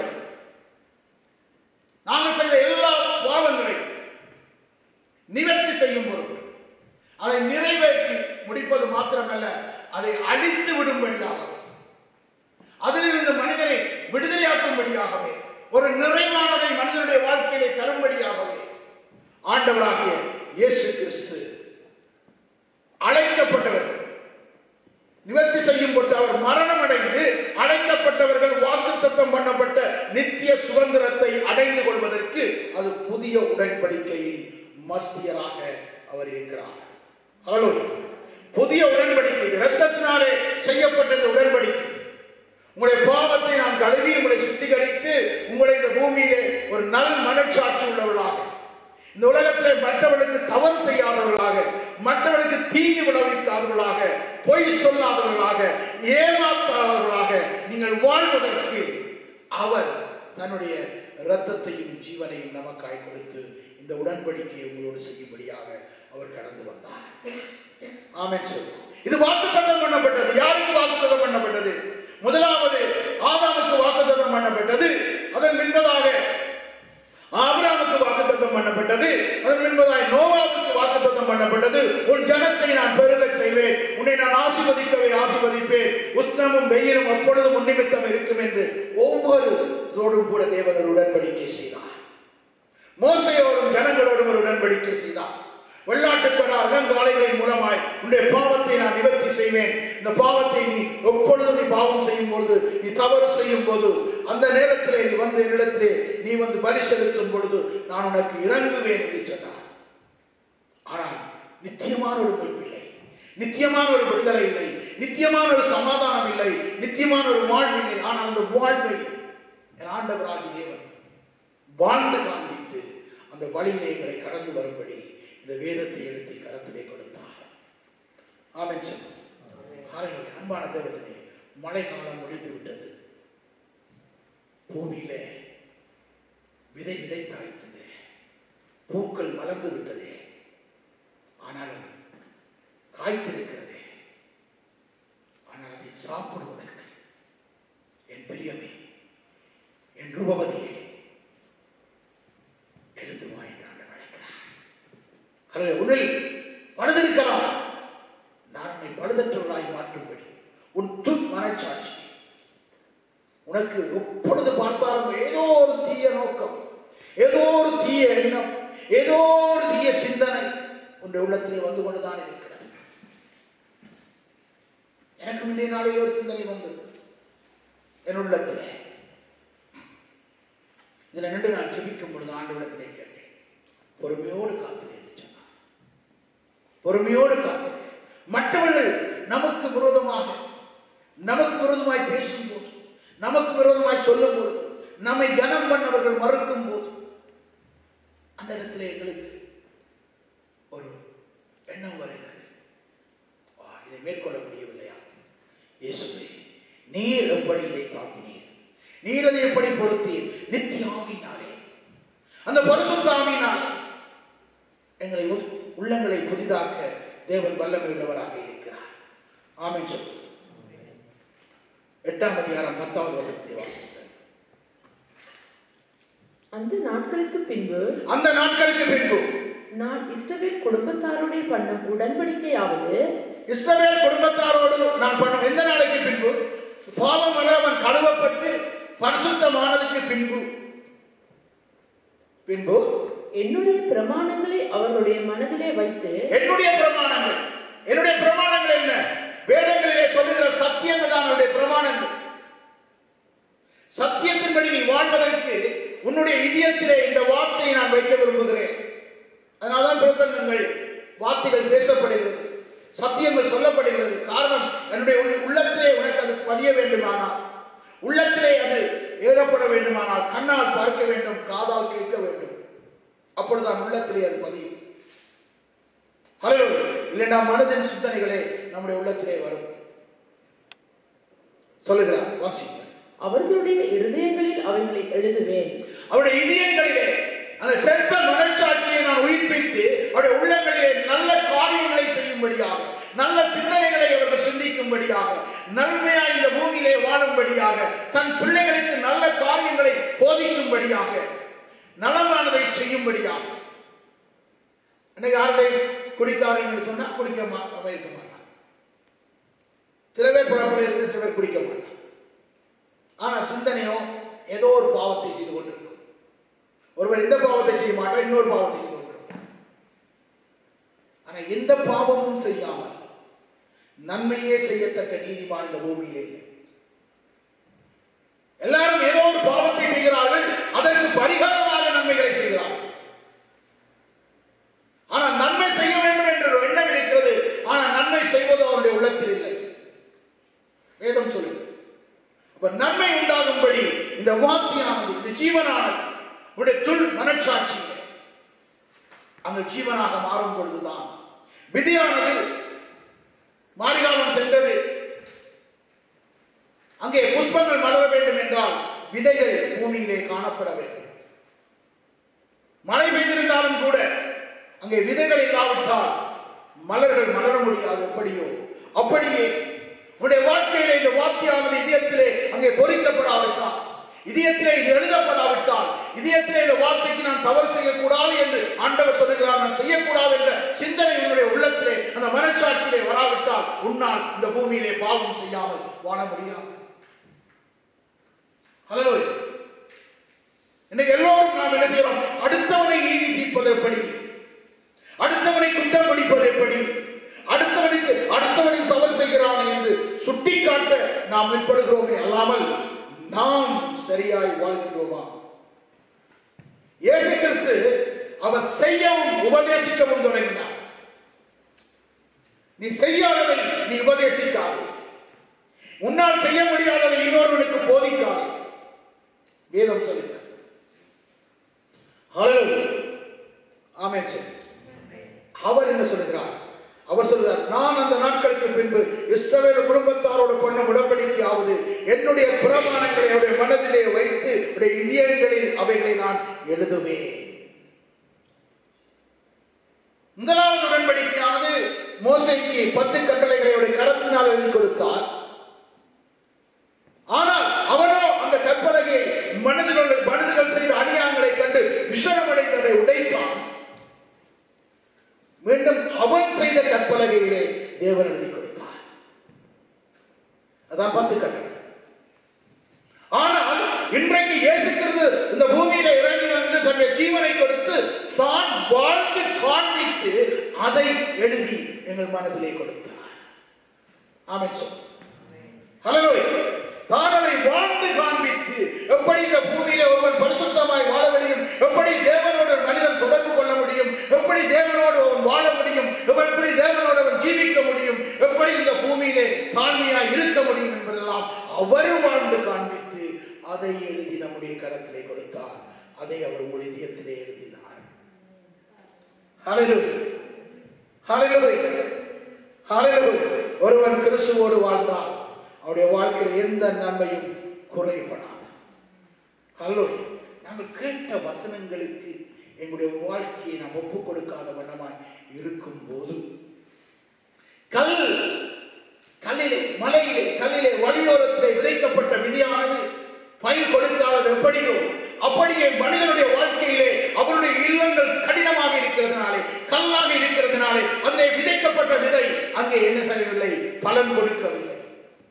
நாங்கள் செய்த எல்லா பாவங்களை நிவர்த்தி செய்யும் பொருட்டு அதை நிறைவேற்றி முடிப்பது மாத்திரமல்ல அதை அழித்து விடும்படியாகவே அதிலிருந்து மனிதனை விடுதலையாக்கும்படியாகவே ஒரு நிறைவானதை மனிதனுடைய வாழ்க்கையிலே தரும்படியாகவே ஆண்டவராகிய இயேசு கிறிஸ்து அழைக்கப்பட்டவர்கள் நிவர்த்தி செய்யும் பொருட்டு அவர் மரணம் அடைந்து அழைக்கப்பட்டவர்கள் வாக்குத்தத்தம் பண்ணப்பட்ட நித்திய சுதந்திரத்தை அடைந்து கொள்வதற்கு அது புதிய உடன்படிக்கையின் மஸ்தியராக அவர் இருக்கிறார் ஹalleluya. புதிய உடன்படிக்கை இரத்தத்தினாலே செய்யப்பட்ட இந்த உடன்படிக்கை உங்களுடைய பாவத்தை நான் கழுவி உங்களை சுத்திகரித்து உங்களை இந்த பூமியிலே ஒரு நல் மனச்சாட்சி உள்ளவர்களாக இந்த உலகத்திலே மற்றவர்களுக்கு தவறு செய்யாதவர்களாக மற்றவர்களுக்கு தீங்கு விளைவிக்காதவர்களாக பொய் சொல்லாதவர்களாக ஏமாத்தாதவர்களாக நீங்கள் வாழ்வதற்கு அவர் தன்னுடைய இரத்தத்தையும் ஜீவனையும் நமக்காய் கொடுத்து இந்த உடன்படிக்கையை உங்களோடு செய்யும்படியாக அவர் கடந்து வந்தார் ஆமென் சொல்லு இது வாக்குத்தத்தம் பண்ணப்பட்டது யாருக்கு வாக்குத்தத்தம் பண்ணப்பட்டது முதலாவது ஆதாமுக்கு வாக்குத்தத்தம் பண்ணப்பட்டது அதன் பின்பதாக ஆபிரகாமுக்கு வாக்குத்தத்தம் பண்ணப்பட்டது அதன் பின்பதாய் நோவாவுக்கு வாக்குத்தத்தம் பண்ணப்பட்டது உன் ஜனத்தை நான் பெருகச் செய்வேன் உன்னை நான் ஆசீர்வதிக்கவே ஆசீர்வதிப்பேன் உத்தமமும் வெயிலும் அப்பொழுதும் உன் நிமித்தம் இருக்கும் என்று ஒவ்வொரு தோடும் கூட தேவன் ஒரு உடன்படிக்கை செய்தார் மோசையோடும் ஜனங்களோடும் ஒரு உடன்படிக்கை செய்தார் வெள்ளாட்டுக்கடா இளங்காலைகளின் மூலமாய் உன்னுடைய பாவத்தை நான் நிவர்த்தி செய்வேன் இந்த பாவத்தை நீ எப்பொழுதும் நீ பாவம் செய்யும் பொழுது நீ தவறு செய்யும் போது அந்த நேரத்திலே நீ வந்து என்னிடத்திலே நீ வந்து பலி செலுத்தும் பொழுது நான் உனக்கு இறங்குவேன் என்று சொன்னார் ஆனால் நித்தியமான ஒரு மீட்பு இல்லை நித்தியமான ஒரு விடுதலை இல்லை நித்தியமான ஒரு சமாதானம் இல்லை நித்தியமான ஒரு வாழ்வு இல்லை ஆனால் அந்த வாழ்வை என் ஆண்டவராகி தேவன் வாழ்ந்து காண்பித்து அந்த வழியிலே எங்களை கடந்து வரும்படி இந்த வேதத்தை எடுத்து கரத்திலே கொடுத்தார் ஆமென் சொல்லுவோம். ஹalleluya. அன்பான தேவதனே மழை காலம் முடிந்து விட்டது பூமியிலே விதை விதைத்தாய்த்தது பூக்கள் மலர்ந்து விட்டதே ஆனாலும் காய்த்திருக்கிறதே ஆனால் அதை சாப்பிடுவதற்கு என் பிரியமே என் ரூபவதியே எழுந்து வா என்று ஆண்டவர் அழைக்கிறார் அல்லது உன்னில் பழுதிருக்கலாம் நான் உன்னை பழுதற்றவராய் மாற்றும்படி உன் துன் மனச்சாட்சி உனக்கு எப்பொழுது பார்த்தாலும் ஏதோ ஒரு தீய நோக்கம் ஏதோ ஒரு தீய எண்ணம் ஏதோ ஒரு தீய சிந்தனை உன்னுடைய உள்ளத்திலே வந்து கொண்டுதான் இருக்கிறது எனக்கு முந்தைய நாளில் ஒரு சிந்தனை வந்தது என் உள்ளத்திலே இதில் நின்று நான் ஜெபிக்கும் பொழுது ஆண்டவரிடத்திலே கேட்டேன் பொறுமையோடு காத்திரேன் என்று சொன்னார் பொறுமையோடு காத்திரேன் மற்றவர்கள் நமக்கு விரோதமாக நமக்கு விரோதமாய் பேசும்போது நமக்கு விரோதமாய் சொல்லும் பொழுது நம்மை கனம் பண்ணவர்கள் மறுக்கும் போது அந்த இடத்துல எங்களுக்கு ஒரு எண்ணம் வருகிறது வா, இதை மேற்கொள்ள முடியவில்லையா இயேசுவே நீர் எப்படி இதை தாங்கினீர் நீர் அதை எப்படி பொறுத்தீர் நித்திய ஆவியினாலே அந்த பரிசுத்த ஆவியினாலே எங்களை உ- உள்ளங்களை புதிதாக்க தேவன் வல்லமை உள்ளவராக இருக்கிறார் ஆமென் சொல்லு எட்டாம் அதிகாரம் பத்தாவது வசனத்தை வாசித்தேன் அந்த நாட்களுக்கு பின்பு அந்த நாட்களுக்கு பின்பு நான் இஸ்ரவேல் குடும்பத்தாரோடே பண்ணும் உடன்படிக்கையாவது இஸ்ரவேல் குடும்பத்தாரோடு நான் பண்ணும் எந்த நாளைக்கு பின்பு பாவம் வர அவன் கழுவப்பட்டு பரிசுத்தமானதுக்கு பின்பு பின்பு என்னுடைய பிரமாணங்களை அவர்களுடைய மனதிலே வைத்து என்னுடைய பிரமாணங்கள் என்னுடைய பிரமாணங்கள் என்ன வேதங்களிலே சொல்லுகிற சத்தியங்கள் தான் என்னுடைய பிரமாணங்கள் சத்தியத்தின்படி நீ வாழ்வதற்கு உன்னுடைய இதயத்திலே இந்த வார்த்தையை நான் வைக்க விரும்புகிறேன் அதனால்தான் பிரசங்கங்கள் வார்த்தைகள் பேசப்படுகிறது சத்தியங்கள் சொல்லப்படுகிறது காரணம் என்னுடைய உள்- உள்ளத்திலே உனக்கு அது பதிய வேண்டுமானால் உள்ளத்திலே அது ஏறப்பட வேண்டுமானால் கண்ணால் பார்க்க வேண்டும் காதால் கேட்க வேண்டும் அப்பொழுதுதான் உள்ளத்திலே அது பதியும் ஹலோ இல்லைன்னா மனதின் சிந்தனைகளே நம்முடைய உள்ளத்திலே வரும் சொல்லுகிறார் வாசிங்க அவர்களுடைய இருதயங்களில் அவைகளை எழுதுவேன் அவருடைய இதயங்களிலே அந்த செத்த மனச்சாட்சியை நான் உயிர்ப்பித்து அவருடைய உள்ளங்களிலே நல்ல காரியங்களை செய்யும்படியாக நல்ல சிந்தனைகளை அவர்கள் சிந்திக்கும்படியாக நன்மையாய் இந்த பூமியிலே வாழும்படியாக தன் பிள்ளைகளுக்கு நல்ல காரியங்களை போதிக்கும்படியாக நலமானதை செய்யும்படியாக இன்னைக்கு யாருடைய குடிக்காதீங்கன்னு சொன்னா குடிக்க மாட்டாங்க இருக்க மாட்டாங்க சில பேர் புறப்பட இருக்கு சில பேர் குடிக்க மாட்டாங்க ஆனா சிந்தனையோ ஏதோ ஒரு பாவத்தை செய்து கொண்டிருக்கும் ஒருவர் இந்த பாவத்தை செய்ய மாட்டார் இன்னொரு பாவத்தை செய்து கொண்டிருப்பார் ஆனா எந்த பாவமும் செய்யாமல் நன்மையே செய்யத்தக்க நீதிமான் இந்த பூமியிலே இல்லை எல்லாரும் ஏதோ ஒரு பாவத்தை செய்கிறார்கள் அதற்கு பரிகாரமாக நன்மைகளை செய்கிறார்கள் ஆனால் நன்மை செய்ய வேண்டும் என்ற ஒரு எண்ணம் இருக்கிறது ஆனால் நன்மை செய்வது அவருடைய உள்ளத்தில் இல்லை வேதம் சொல்லுகிறது அப்ப நன்மை உண்டாகும்படி இந்த வார்த்தையானது இந்த ஜீவனானது உடைய துள் மனச்சாட்சி அந்த ஜீவனாக மாறும் பொழுதுதான் விதியானது மாரிகாலம் சென்றது அங்கே புஷ்பங்கள் மலர வேண்டும் என்றால் விதைகள் பூமியிலே காணப்பட வேண்டும் மழை பெய்திருந்தாலும் கூட அங்கே விதைகள் இல்லாவிட்டால் மலர்கள் மலர முடியாது எப்படியோ அப்படியே உன்னுடைய வாழ்க்கையிலே இந்த வார்த்தையானது இதயத்திலே அங்கே பொறிக்கப்படாவிட்டால் இதயத்திலே இது எழுதப்படாவிட்டால் இதயத்திலே இந்த வார்த்தைக்கு நான் தவறு செய்யக்கூடாது என்று ஆண்டவர் சொல்லுகிறார் நான் செய்யக்கூடாது என்ற சிந்தனை உன்னுடைய உள்ளத்திலே அந்த மனச்சாட்சியிலே வராவிட்டால் உன்னால் இந்த பூமியிலே பாவம் செய்யாமல் வாழ முடியாது ஹலோ இன்னைக்கு எல்லோரும் நாம் என்ன செய்யறோம் அடுத்தவனை நீதி தீர்ப்பது எப்படி அடுத்தவனை குற்றம் பிடிப்பது எப்படி அடுத்தவனுக்கு அடுத்தவனை தவறு செய்கிறான் என்று சுட்டிக்காட்ட நாம் முற்படுகிறோமே அல்லாமல் நாம் சரியாய் வாழ்கின்றோமா இயேசு கிறிஸ்து அவர் செய்யவும் உபதேசிக்கவும் தொடங்கினார் நீ செய்யாததை நீ உபதேசிக்காதே உன்னால் செய்ய முடியாததை இன்னொருவனுக்கு போதிக்காதே வேதம் சொல்லுகிறார் ஹalleluya ஆமென் சொல்லு அவர் என்ன சொல்லுகிறார் அவர் சொல்கிறார் நான் அந்த நாட்களுக்கு பின்பு இஸ்ரவேல் குடும்பத்தாரோடு பண்ண உடன்படிக்கையாவது என்னுடைய பிரமாணங்களை அவருடைய மனதிலே வைத்து அவருடைய இதயங்களில் அவைகளை நான் எழுதுவேன் முதலாவது உடன்படிக்கையானது மோசைக்கு பத்து கட்டளைகளை அவருடைய கரத்தினால் எழுதி கொடுத்தார் ஆனால் அவனோ அந்த கற்பலகை மனிதர்கள் மனிதர்கள் செய்த அநியாயங்களை கண்டு விஷயமடைந்து அதை உடைத்தான் மீண்டும் அவன் செய்த கற்பலகையிலே தேவன் எழுதி கொடுத்தார் அதான் பத்து கட்டளை ஆனால் இன்றைக்கு இயேசு கிறிஸ்து இந்த பூமியில இறங்கி வந்து தன்னுடைய ஜீவனை கொடுத்து தான் வாழ்ந்து காண்பித்து அதை எழுதி எங்கள் மனதிலே கொடுத்தார் ஆமென் சொல் ஹலோ தான் அதை வாழ்ந்து காண்பித்து எப்படி இந்த பூமியில ஒருவன் பரிசுத்தமாய் வாழ முடியும் எப்படி தேவனோடு ஒரு மனிதன் தொடர்பு கொள்ள முடியும் எப்படி தேவனோடு அவன் வாழ முடியும் எப்படி தேவனோடு அவன் ஜீவிக்க முடியும் எப்படி இந்த பூமியிலே தாழ்மையாய் இருக்க முடியும் என்பதெல்லாம் அவர் வாழ்ந்து காண்பித்து அதை எழுதி நம்முடைய கரத்திலே கொடுத்தார் அதை அவர் உங்கள் இதயத்திலே எழுதினார் ஹalleluya ஹalleluya ஹalleluya ஒருவன் கிறிஸ்துவோடு வாழ்ந்தால் அவருடைய வாழ்க்கையில் எந்த நன்மையும் குறைபடாது ஹலோ நாங்கள் கேட்ட வசனங்களுக்கு எங்களுடைய வாழ்க்கையை நாம் ஒப்புக் கொடுக்காத வண்ணமாய் இருக்கும் போது கல் கல்லிலே மலையிலே கல்லிலே வழியோரத்திலே விதைக்கப்பட்ட விதியானது பயிர் கொடுக்காதது எப்படியோ அப்படியே மனிதனுடைய வாழ்க்கையிலே அவருடைய இல்லங்கள் கடினமாக இருக்கிறதுனாலே கல்லாக மண்ணாக இருக்கிறதுனாலே அதிலே விதைக்கப்பட்ட விதை அங்கே என்ன செய்யவில்லை பலன் கொடுக்கவில்லை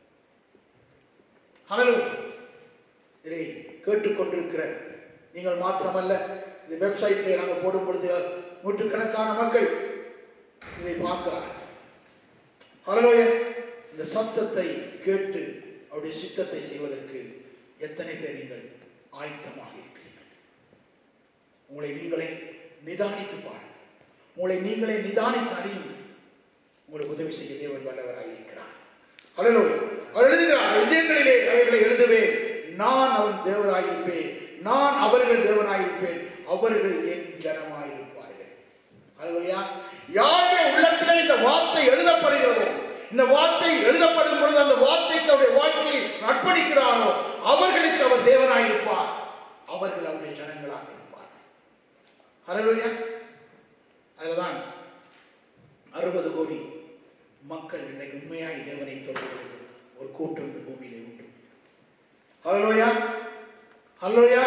ஹalleluya இதை கேட்டுக்கொண்டிருக்கிற நீங்கள் மாத்திரமல்ல இந்த வெப்சைட்ல நாங்கள் போடும் பொழுது நூற்றுக்கணக்கான மக்கள் இதை பார்க்கிறார்கள் ஹalleluya இந்த சத்தத்தை கேட்டு அவருடைய சித்தத்தை செய்வதற்கு எத்தனை பேர் நீங்கள் ஆயத்தமாக இருக்கிறீர்கள் உங்களை நீங்களே நிதானித்து பாருங்கள் உங்களை நீங்களே நிதானித்து அறியுங்கள் உங்களுக்கு உதவி செய்ய தேவன் வல்லவராக இருக்கிறார் ஹalleluya அவர் எழுதுகிறார் இதயங்களிலே அவைகளை எழுதுவேன் நான் அவன் தேவராயிருப்பேன் நான் அவர்கள் தேவனாயிருப்பேன் அவர்கள் என் ஜனமாயிருப்பார்கள் ஹalleluya யாருடைய உள்ளத்திலே இந்த வார்த்தை எழுதப்படுகிறதோ இந்த வார்த்தை எழுதப்படும் பொழுது அந்த வார்த்தைக்கு அவருடைய வாழ்க்கையை அர்ப்பணிக்கிறானோ அவர்களுக்கு அவர் தேவனாயிருப்பார் அவர்கள் அவருடைய ஜனங்களாக இருப்பார் ஹalleluya அதுதான் அறுபது கோடி மக்கள் இன்னைக்கு உண்மையாய் தேவனை தொடர்பு ஒரு கூட்டம் இந்த பூமியிலே உண்டு ஹalleluya ஹalleluya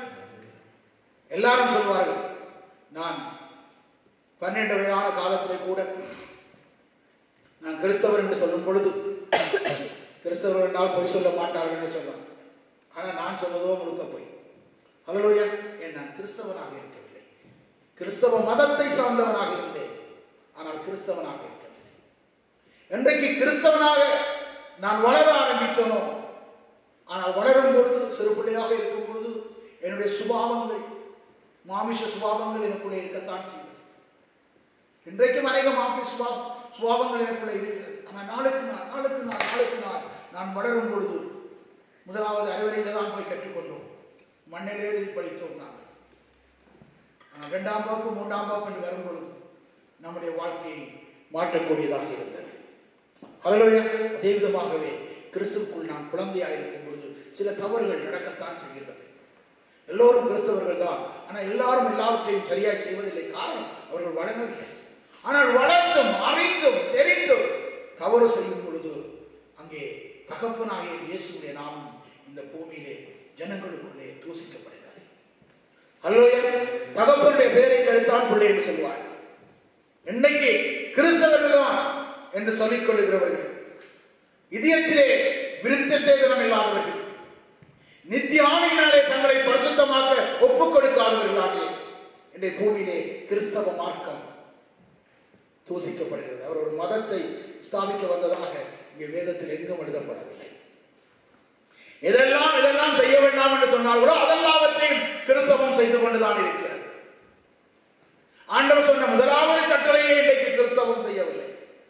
எல்லாரும் சொல்வார்கள் நான் பன்னெண்டு வயதான காலத்திலே கூட நான் கிறிஸ்தவர் என்று சொல்லும் பொழுது கிறிஸ்தவர் என்றால் பொய் சொல்ல மாட்டார்கள் என்று சொன்னார் ஆனால் நான் சொன்னதோ முழுக்க பொய் ஹalleluya ஏன் நான் கிறிஸ்தவனாக இருக்கவில்லை கிறிஸ்தவ மதத்தை சார்ந்தவனாக இருந்தேன் ஆனால் கிறிஸ்தவனாக இருக்கவில்லை இன்றைக்கு கிறிஸ்தவனாக நான் வளர ஆரம்பித்தனோ ஆனால் வளரும் பொழுது சிறு பிள்ளையாக இருக்கும் பொழுது என்னுடைய சுபாவங்கள் மாமிச சுபாவங்கள் எனக்குள்ளே இருக்கத்தான் செய்தது இன்றைக்கும் அநேக மாமிச சுபா சுபாவங்கள் எனக்குள்ளே இருக்கிறது ஆனால் நாளுக்கு நாள் நாளுக்கு நாள் நாளுக்கு நாள் நான் வளரும் பொழுது முதலாவது அறுவரையில் தான் போய் கற்றுக்கொண்டோம் மண்ணில் எழுதி படித்தோம் நாங்கள் ஆனால் இரண்டாம் வகுப்பு மூன்றாம் வகுப்பு என்று வரும் பொழுது நம்முடைய வாழ்க்கையை மாற்றக்கூடியதாக இருந்தது ஹalleluya அதே விதமாகவே கிறிஸ்துவுக்குள் நான் குழந்தையாக இருக்கும் பொழுது சில தவறுகள் நடக்கத்தான் செய்கிறது எல்லோரும் கிறிஸ்தவர்கள் தான் ஆனால் எல்லாரும் எல்லாவற்றையும் சரியாய் செய்வதில்லை காரணம் அவர்கள் வளரவில்லை ஆனால் வளர்ந்தும் அறிந்தும் தெரிந்தும் தவறு செய்யும் பொழுது அங்கே தகப்பனாகிய இயேசுடைய நாமம் இந்த பூமியிலே ஜனங்களுக்குள்ளே தூசிக்கப்படுகிறது அல்லோயா தகப்பனுடைய பேரை கழித்தான் பிள்ளை என்று சொல்வார் இன்னைக்கு கிறிஸ்தவர்கள் தான் என்று சொல்லிக் கொள்ளுகிறவர்கள் இதயத்திலே விருத்த சேதனம் இல்லாதவர்கள் நித்திய ஆணையினாலே தங்களை பரிசுத்தமாக்க ஒப்புக் கொடுக்காதவர்களாலே இன்றைய பூமியிலே கிறிஸ்தவ மார்க்கம் தூசிக்கப்படுகிறது அவர் ஒரு மதத்தை ஸ்தாபிக்க வந்ததாக இங்கே வேதத்தில் எங்கும் எழுதப்படவில்லை எதெல்லாம் இதெல்லாம் செய்ய வேண்டாம் என்று சொன்னார்களோ அதெல்லாவற்றையும் கிறிஸ்தவம் செய்து கொண்டுதான் இருக்கிறது ஆண்டவர் சொன்ன முதலாவது கட்டளையை இன்றைக்கு கிறிஸ்தவம் செய்யவில்லை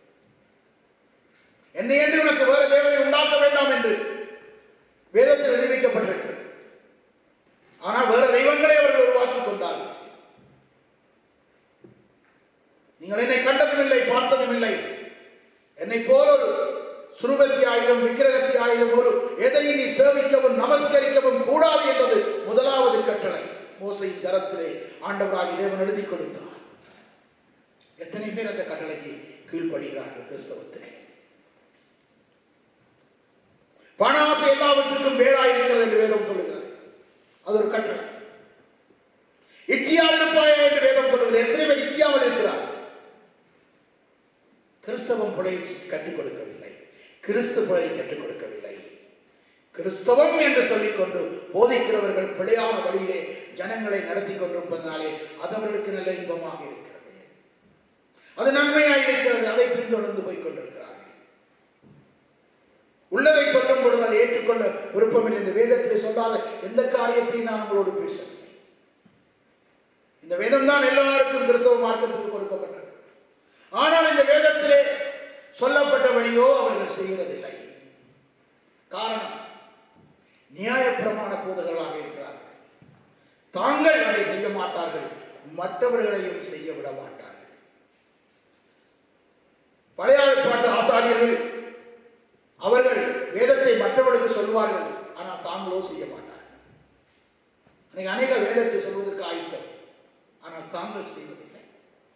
என்னை என்று உனக்கு வேறு தேவனை உண்டாக்க வேண்டாம் என்று வேதத்தில் நிரூபிக்கப்பட்டிருக்கிறது ஆனால் வேறு தெய்வங்களை அவர்கள் உருவாக்கி கொண்டார்கள் நீங்கள் என்னை கண்டதும் இல்லை பார்த்ததும் இல்லை என்னை போல ஒரு சுருபத்தி ஆயிரம் விக்கிரகத்தி ஆயிரம் ஒரு எதை நீ சேவிக்கவும் நமஸ்கரிக்கவும் கூடாது என்பது முதலாவது கட்டளை மோசை கரத்திலே ஆண்டவராகி தேவன் எழுதி கொடுத்தார் எத்தனை பேர் அந்த கட்டளைக்கு கீழ்ப்படுகிறார்கள் கிறிஸ்தவத்திலே பண ஆசை எல்லாவற்றுக்கும் வேறாயிருக்கிறது என்று வேதம் சொல்லுகிறது அது ஒரு கட்டளை இச்சியால் இருப்பாயா என்று வேதம் சொல்லுகிறது எத்தனை பேர் இச்சியாமல் இருக்கிறார் கிறிஸ்தவம் பிழையை கற்றுக் கொடுக்கவில்லை கிறிஸ்து பிழையை கற்றுக் கொடுக்கவில்லை கிறிஸ்தவம் என்று சொல்லிக்கொண்டு போதிக்கிறவர்கள் பிழையான வழியிலே ஜனங்களை நடத்தி கொண்டிருப்பதனாலே அது அவர்களுக்கு நல்ல இன்பமாக இருக்கிறது அது நன்மையாக இருக்கிறது அதை பின்தொடர்ந்து போய் கொண்டிருக்கிறார்கள் உள்ளதை சொல்லும் பொழுது அதை ஏற்றுக்கொள்ள விருப்பமில்லை இந்த வேதத்திலே சொல்லாத எந்த காரியத்தையும் நான் உங்களோடு பேசவில்லை இந்த வேதம் தான் எல்லாருக்கும் கிறிஸ்தவ மார்க்கத்துக்கு கொடுக்கப்பட்டது ஆனால் இந்த வேதத்திலே சொல்லப்பட்டபடியோ அவர்கள் செய்கிறதில்லை காரணம் நியாயப்பிரமாண போதகர்களாக இருக்கிறார்கள் தாங்கள் அதை செய்ய மாட்டார்கள் மற்றவர்களையும் செய்ய விட மாட்டார்கள் பழைய ஏற்பாட்டு ஆசாரியர்கள் அவர்கள் வேதத்தை மற்றவர்களுக்கு சொல்வார்கள் ஆனால் தாங்களோ செய்ய மாட்டார்கள் அன்னைக்கு அநேக வேதத்தை சொல்வதற்கு ஆயத்தம் ஆனால் தாங்கள் செய்வதில்லை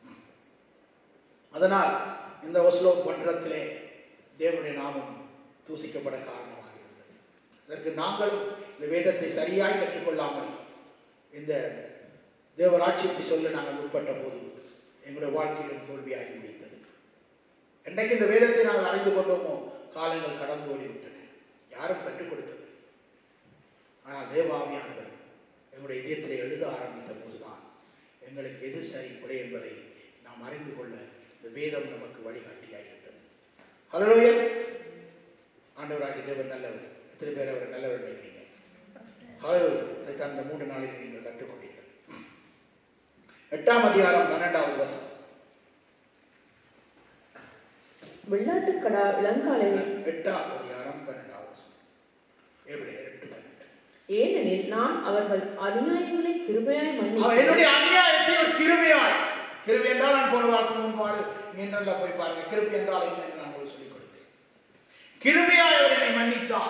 அதனால் இந்த ஒஸ்லோ மன்றத்திலே தேவனுடைய நாமம் தூசிக்கப்பட காரணமாக இருந்தது இதற்கு நாங்களும் இந்த வேதத்தை சரியாய் கற்றுக்கொள்ளாமல் இந்த தேவராட்சியத்தை சொல்ல நாங்கள் உட்பட்ட போது எங்களுடைய வாழ்க்கையிலும் தோல்வியாகி முடித்தது என்னைக்கு இந்த வேதத்தை நாங்கள் அறிந்து கொண்டோமோ காலங்கள் கடந்து ஓடிவிட்டன யாரும் கற்றுக் கொடுக்கவில்லை ஆனால் தேவாமியானவர் எங்களுடைய இதயத்தில் எழுத ஆரம்பித்த போதுதான் எங்களுக்கு எது சரி பிழை என்பதை நாம் அறிந்து கொள்ள இந்த வேதம் நமக்கு வழிகாட்டியாக இருந்தது ஹலோய ஆண்டவராகிய தேவன் நல்லவர் எத்தனை பேர் அவர் நல்லவர் நினைக்கிறீங்க ஹலோ அதுக்கான இந்த மூன்று நாளைக்கு நீங்கள் கற்றுக்கொண்டீர்கள் எட்டாம் அதிகாரம் பன்னெண்டாவது வசனம் வெள்ளாட்டுக்கடா இளங்காலையில் எட்டாம் அதிகாரம் பன்னெண்டாவது வசனம் எபிரேயர் எட்டு பன்னெண்டு ஏனெனில் நான் அவர்கள் அநியாயங்களை கிருபையாய் அவன் மன்னி என்னுடைய அநியாயத்தை ஒரு கிருபையாய் கிருபை என்றால் நான் போன வாரத்துக்கு முன்பாரு என்னென்ன போய் பாருங்க கிருபை என்றால் என்ன என்று நான் உங்களுக்கு சொல்லிக் கொடுத்தேன் கிருபையாய் அவர் என்னை மன்னித்தார்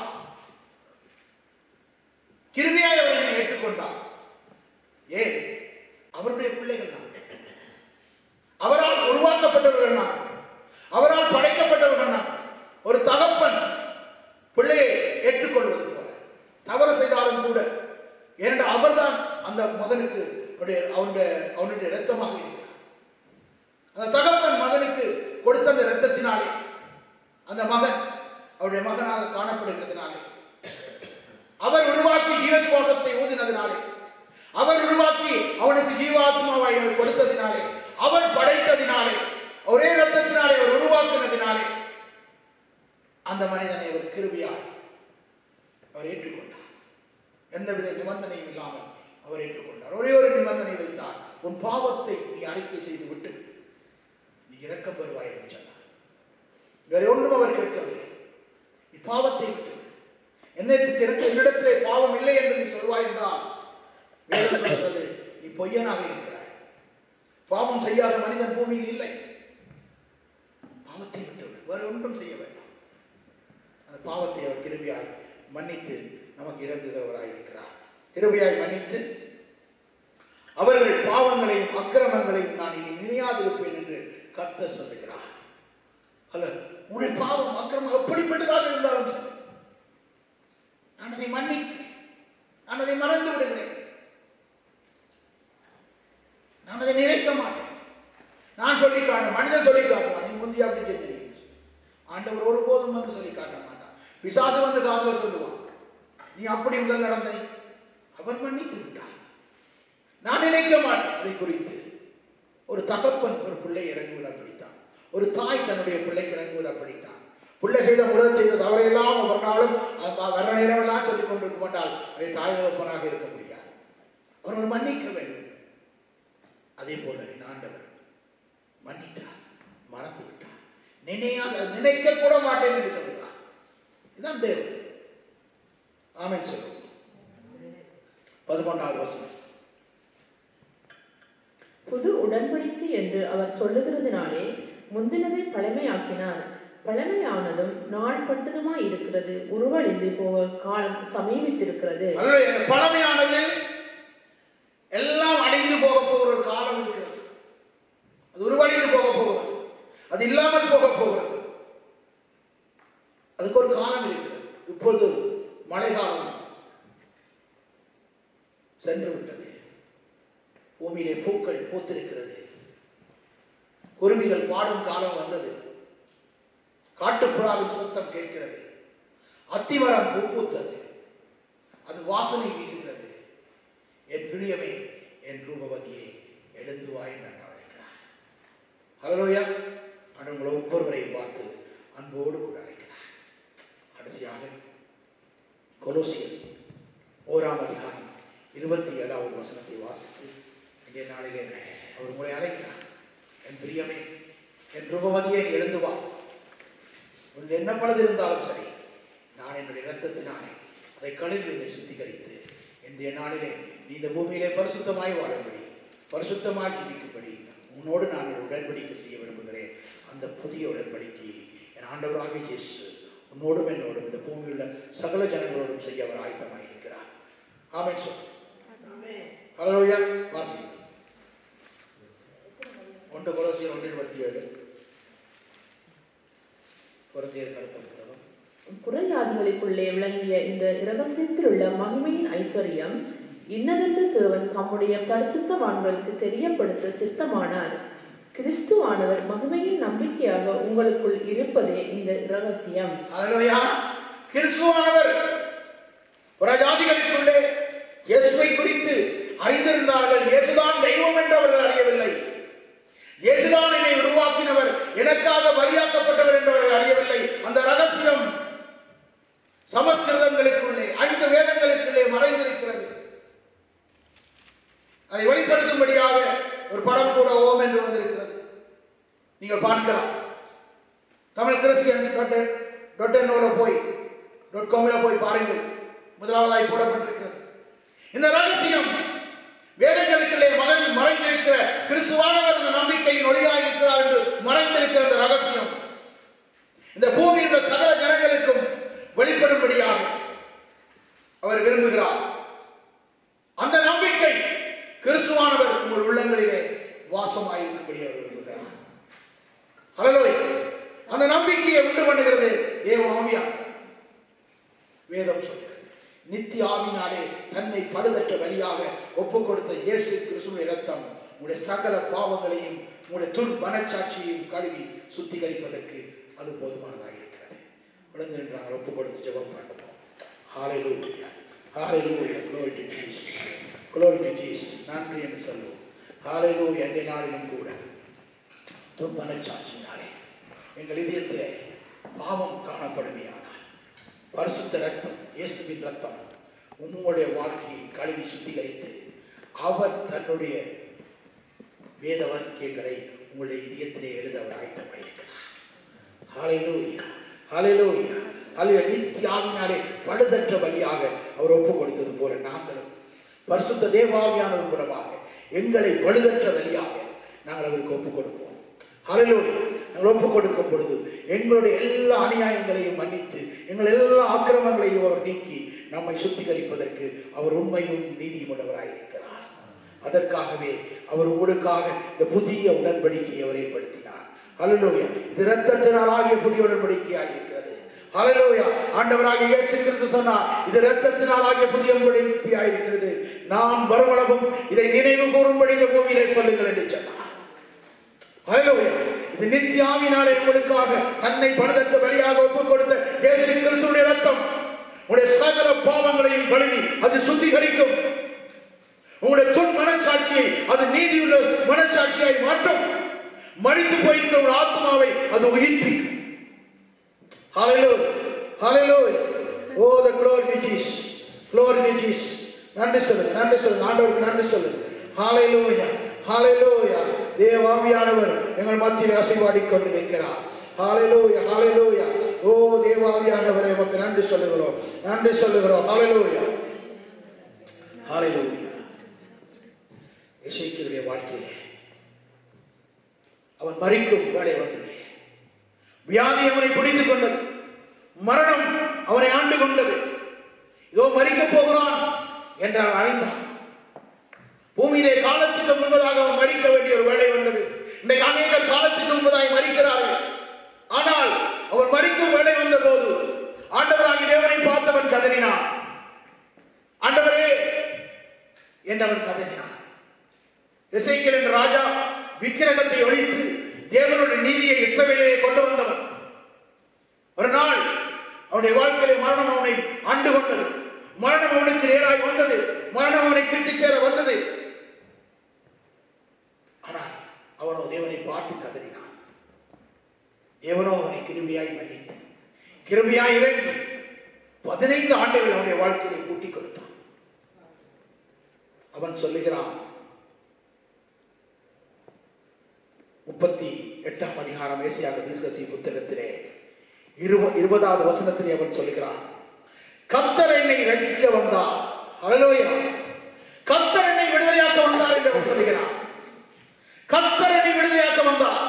கிருபையாய் அவர் என்னை ஏற்றுக்கொண்டார் ஏன் அவருடைய பிள்ளைகள் நான் அவரால் உருவாக்கப்பட்டவர்கள் நான் அவரால் படைக்கப்பட்டவர்கள் நான் ஒரு தகப்பன் பிள்ளையை ஏற்றுக்கொள்வது போல தவறு செய்தாலும் கூட ஏனென்றால் அவர்தான் அந்த மகனுக்கு அவருடைய அவனுடைய அவனுடைய இரத்தமாக இருக்கிறார் அந்த தகப்பன் மகனுக்கு கொடுத்த அந்த இரத்தத்தினாலே அந்த மகன் அவருடைய மகனாக காணப்படுகிறதுனாலே அவர் உருவாக்கி ஜீவசுவாசத்தை ஊதினதினாலே அவர் உருவாக்கி அவனுக்கு ஜீவாத்மாவை அவர் கொடுத்ததினாலே அவர் படைத்ததினாலே ஒரே ரத்தத்தினாலே அவர் உருவாக்கினதினாலே அந்த மனிதனை அவர் கிருபியாய் அவர் ஏற்றுக்கொண்டார் எந்தவித நிபந்தனையும் இல்லாமல் அவர் ஏற்றுக்கொண்டார் ஒரே ஒரு நிபந்தனை வைத்தார் உன் பாவத்தை நீ அறிக்கை செய்து விட்டு விடு. நீ இறக்கம் பெறுவாய் என்று சொன்னார் வேற ஒன்றும் அவர் கேட்கவில்லை நீ பாவத்தை விட்டு விடு. என்னத்துக்கு எனக்கு என்னிடத்திலே பாவம் இல்லை என்று நீ சொல்வாய் என்றால் வேதம் சொல்கிறது நீ பொய்யனாக இருக்கிறாய் பாவம் செய்யாத மனிதன் பூமியில் இல்லை பாவத்தை விட்டு விடு. வேற ஒன்றும் செய்ய வேண்டாம் அந்த பாவத்தை அவர் கிருபியாய் மன்னித்து நமக்கு இறங்குகிறவராய் இருக்கிறார் கிருபியாய் மன்னித்து அவர்கள் பாவங்களையும் அக்கிரமங்களையும் நான் இனி நினையாதிருப்பேன் என்று கர்த்தர் சொல்லுகிறார் அல்ல உன்னுடைய பாவம் அக்கிரமம் எப்படிப்பட்டதாக இருந்தாலும் சரி நான் அதை மன்னிக்கிறேன் நான் அதை மறந்து விடுகிறேன் நான் அதை நினைக்க மாட்டேன் நான் சொல்லி காட்ட மனிதன் சொல்லி காட்டுவான் நீ முந்தி அப்படி செஞ்சிருக்கீங்க ஆண்டவர் ஒருபோதும் வந்து சொல்லி காட்ட மாட்டான் பிசாசு வந்து காதுல சொல்லுவான் நீ அப்படி முதல் நடந்தை அவர் மன்னித்து விட்டார் நான் நினைக்க மாட்டேன் அதை குறித்து ஒரு தகப்பன் ஒரு பிள்ளை இறங்குவது அப்படித்தான் ஒரு தாய் தன்னுடைய பிள்ளைக்கு இறங்குவது அப்படித்தான் பிள்ளை செய்த முதல் செய்த தவறையெல்லாம் ஒரு நாளும் அது வ- வர்ற நேரமெல்லாம் சொல்லிக் கொண்டிருக்க மாட்டால் அதை தாய் தகப்பனாக இருக்க முடியாது அவர்கள் மன்னிக்க வேண்டும் அதே போல என் ஆண்டவர் மன்னித்தார் மறந்து விட்டார் நினையாத நினைக்க கூட மாட்டேன் என்று சொல்லுகிறார் இதுதான் தேவன் ஆமென் சொல்லுவோம் பதினொன்றாவது வசனம் புது உடன்படிக்கை என்று அவர் சொல்லுகிறதினாலே முந்தினதை பழமையாக்கினார் பழமையானதும் நாள்பட்டதுமாய் இருக்கிறது உருவழிந்து போக காலம் சமீபித்திருக்கிறது அல்ல இந்த பழமையானது எல்லாம் அடைந்து போக போகிற ஒரு காலம் இருக்கிறது அது உருவடைந்து போக போகிறது அது இல்லாமல் போக போகிறது அதுக்கு ஒரு காலம் இருக்கிறது இப்பொழுது மழை காலம் சென்று விட்டது பூமியிலே பூக்கள் பூத்திருக்கிறது குருவிகள் பாடும் காலம் வந்தது காட்டுப்புறாவின் சத்தம் கேட்கிறது அத்திமரம் பூ பூத்தது அது வாசனை வீசுகிறது என் பிரியமே என் ரூபவதியே எழுந்து வா என்று நான் அழைக்கிறார் ஹலோயா நான் உங்களை ஒவ்வொருவரையும் பார்த்து அன்போடு கூட அழைக்கிறார் கடைசியாக கொலோசியர் ஓராம் அதிகாரம் இருபத்தி ஏழாவது வசனத்தை வாசித்து இன்றைய நாளிலே அவர் உங்களை அழைக்கிறார் என் பிரியமே என் ரூபவதியே நீ எழுந்து வா உன் என்ன பழுது இருந்தாலும் சரி நான் என்னுடைய இரத்தத்தினாலே அதை கழுவி உன்னை சுத்திகரித்து இன்றைய நாளிலே நீ இந்த பூமியிலே பரிசுத்தமாய் வாழும்படி பரிசுத்தமாய் ஜீவிக்கும்படி உன்னோடு நான் ஒரு உடன்படிக்கை செய்ய விரும்புகிறேன் அந்த புதிய உடன்படிக்கை என் ஆண்டவராக இயேசு உன்னோடும் என்னோடும் இந்த பூமியில் உள்ள சகல ஜனங்களோடும் செய்ய அவர் ஆயத்தமாய் இருக்கிறார் ஆமென் சொல் ஹலோயா வாசி ஒன்று கொலோசியர் ஒன்று இருபத்தி ஏழு குழந்தையர் கடத்த புத்தகம் புறஜாதிகளுக்குள்ளே விளங்கிய இந்த இரகசியத்திலுள்ள மகிமையின் ஐஸ்வர்யம் இன்னதென்று தேவன் தம்முடைய பரிசுத்தவான்களுக்கு தெரியப்படுத்த சித்தமானார் கிறிஸ்துவானவர் மகிமையின் நம்பிக்கையாக உங்களுக்குள் இருப்பதே இந்த ரகசியம் அல்லேலூயா கிறிஸ்துவானவர் புறஜாதிகளுக்குள்ளே இயேசுவை குறித்து அறிந்திருந்தார்கள் இயேசுதான் தெய்வம் என்று அவர்கள் அறியவில்லை இயேசுதான் என்னை உருவாக்கினவர் எனக்காக பலியாக்கப்பட்டவர் என்று அவர்கள் அறியவில்லை அந்த ரகசியம் சமஸ்கிருதங்களுக்குள்ளே ஐந்து வேதங்களுக்குள்ளே மறைந்திருக்கிறது அதை வெளிப்படுத்தும்படியாக ஒரு படம் கூட ஓம் என்று வந்திருக்கிறது நீங்கள் பார்க்கலாம் தமிழ் கிறிஸ்டியன் டாட் டாட் என்ஓல போய் டாட் காமில் போய் பாருங்கள் முதலாவதாய் போடப்பட்டிருக்கிறது இந்த ரகசியம் வேதங்களுக்குள்ளே மகன் மறைந்திருக்கிற கிறிஸ்துவானவர் இந்த நம்பிக்கையின் ஒளியாக இருக்கிறார் என்று மறைந்திருக்கிற இந்த ரகசியம் இந்த பூமியில் உள்ள சகல ஜனங்களுக்கும் வெளிப்படும்படியாக அவர் விரும்புகிறார் அந்த நம்பிக்கை கிறிஸ்துவானவர் உங்கள் உள்ளங்களிலே வாசமாயிருக்கும்படி அவர் விரும்புகிறார் ஹலலோய் அந்த நம்பிக்கையை உண்டு பண்ணுகிறது தேவ ஆவியா வேதம் சொல்கிறது நித்திய ஆவினாலே தன்னை படுதற்ற வழியாக ஒப்பு கொடுத்த இயேசு கிறிஸ்துவின் இரத்தம் உங்களுடைய சகல பாவங்களையும் உங்களுடைய துர் மனச்சாட்சியையும் கழுவி சுத்திகரிப்பதற்கு அது போதுமானதாக இருக்கிறது விழுந்து நின்றாங்க ஒப்பு கொடுத்து ஜெபம் பண்ணுவோம் ஹalleluya ஹalleluya glory to jesus glory to jesus நன்றி என்று சொல்லுவோம் ஹalleluya எந்த நாளிலும் கூட துர் மனச்சாட்சியினாலே எங்கள் இதயத்திலே பாவம் காணப்படுமையானால் பரிசுத்த ரத்தம் இயேசுவின் ரத்தம் உம்முடைய வாழ்க்கையை கழுவி சுத்திகரித்து அவர் தன்னுடைய வேத வாக்கியங்களை உங்களுடைய இதயத்திலே எழுத அவர் ஆயத்தமாயிருக்கிறார் ஹalleluya ஹalleluya ஹalleluya நித்தியாவினாலே பழுதற்ற பலியாக அவர் ஒப்பு கொடுத்தது போல நாங்களும் பரிசுத்த தேவாவியானவர் மூலமாக எங்களை பழுதற்ற வழியாக நாங்கள் அவருக்கு ஒப்பு கொடுப்போம் ஹalleluya நாங்கள் ஒப்பு கொடுக்கும் பொழுது எங்களுடைய எல்லா அநியாயங்களையும் மன்னித்து எங்கள் எல்லா ஆக்கிரமங்களையும் அவர் நீக்கி நம்மை சுத்திகரிப்பதற்கு அவர் உண்மையும் நீதியும் உள்ளவராயிருக்கிறார் அதற்காகவே அவர் உங்களுக்காக இந்த புதிய உடன்படிக்கையை அவர் ஏற்படுத்தினார் ஹalleluya இது இரத்தத்தினால் ஆகிய புதிய உடன்படிக்கையாக இருக்கிறது ஹalleluya ஆண்டவராகிய இயேசு கிறிஸ்து சொன்னார் இது இரத்தத்தினால் ஆகிய புதிய உடன்படிக்கையாக இருக்கிறது நான் வருமளவும் இதை நினைவு கூறும்படி இந்த பூமியிலே சொல்லுங்கள் என்று சொன்னார் ஹalleluya இது நித்தியாவினாலே உங்களுக்காக தன்னை படுதற்ற வழியாக ஒப்புக் கொடுத்த இயேசு கிறிஸ்துவின் இரத்தம் உங்களுடைய சகல பாவங்களையும் கழுவி அது சுத்திகரிக்கும் உங்களுடைய துன் மனச்சாட்சியை அது நீதியுள்ள மனச்சாட்சியாய் மாற்றும் மறித்து போயிருக்கிற ஒரு ஆத்மாவை அது உயிர்ப்பிக்கும் Hallelujah. Hallelujah. Oh, the glory to Jesus. Glory to Jesus. நன்றி சொல்லுங்க நன்றி சொல்லுங்க ஆண்டவருக்கு நன்றி சொல்லுங்க ஹalleluya ஹalleluya தேவாவியானவர் எங்கள் மத்தியில் அசைவாடி கொண்டிருக்கிறார் ஹalleluya ஹalleluya ஓ தேவாவியானவரே உமக்கு நன்றி சொல்லுகிறோம் நன்றி சொல்லுகிறோம் ஹalleluya ஹalleluya இசைக்கினுடைய வாழ்க்கையிலே அவன் மறிக்கும் வேலை வந்தது வியாதி அவனை பிடித்துக் கொண்டது மரணம் அவனை ஆண்டு கொண்டது இதோ மறிக்கப் போகிறான் என்று அவன் அறிந்தான் பூமியிலே காலத்துக்கு முன்பதாக அவன் மறிக்க வேண்டிய ஒரு வேலை வந்தது இன்றைக்கு அநேகர் காலத்துக்கு முன்பதாக மறிக்கிறார்கள் ஆனால் அவன் மறிக்கும் வேலை வந்த போது ஆண்டவராகி தேவனை பார்த்தவன் கதறினான் ஆண்டவரே என்றவன் கதறினான் இசைக்கில் என்ற ராஜா விக்கிரகத்தை ஒழித்து தேவனுடைய நீதியை இஸ்ரவேலிலே கொண்டு வந்தவன் ஒரு நாள் அவனுடைய வாழ்க்கையிலே மரணம் அவனை ஆண்டு கொண்டது மரணம் அவனுக்கு நேராய் வந்தது மரணம் அவனை கிட்டிச் சேர வந்தது ஆனால் அவனோ தேவனை பார்த்து கதறினான் தேவனோ அவனை கிருபியாய் மன்னித்து கிருபியாய் இறங்கி பதினைந்து ஆண்டுகள் அவனுடைய வாழ்க்கையை கூட்டிக் கொடுத்தான் அவன் சொல்லுகிறான் முப்பத்தி எட்டாம் அதிகாரம் ஏசியாக தீர்க்கசி புத்தகத்திலே இருப இருபதாவது வசனத்திலே அவன் சொல்லுகிறான் கத்தர் என்னை ரட்சிக்க வந்தார் ஹalleluya கத்தர் என்னை விடுதலையாக்க வந்தார் என்று அவன் சொல்லுகிறான் கத்தர் என்னை விடுதலையாக்க வந்தார்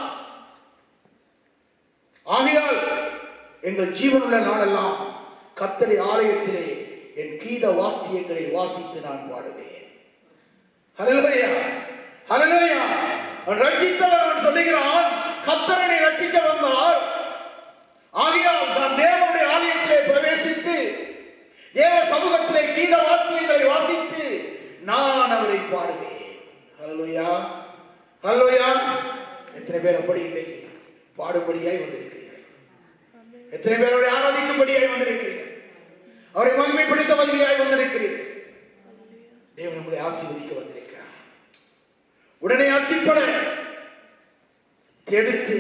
ஆகையால் எங்கள் ஜீவனுள்ள நாளெல்லாம் கத்தரி ஆலயத்திலே என் கீத வாக்கியங்களை வாசித்து நான் பாடுவேன் ஹalleluya ஹalleluya அவன் ரட்சித்தவன் அவன் சொல்லுகிறான் கத்தரனை ரட்சிக்க வந்தார் ஆகையால் நான் தேவனுடைய ஆலயத்திலே பிரவேசித்து தேவ சமூகத்திலே கீத வாக்கியங்களை வாசித்து நான் அவரை பாடுவேன் ஹalleluya ஹalleluya எத்தனை பேர் அப்படி இன்றைக்கு பாடுபடியாய் வந்திருக்கிறீர்கள் எத்தனை பேர் அவரை ஆராதிக்கும்படியாய் வந்திருக்கிறீர்கள் அவரை மகிமைப்படுத்த வலிமையாய் வந்திருக்கிறீர்கள் தேவன் உங்களை ஆசீர்வதிக்க வந்திருக்கிறார் உடனே அத்திப்பட எடுத்து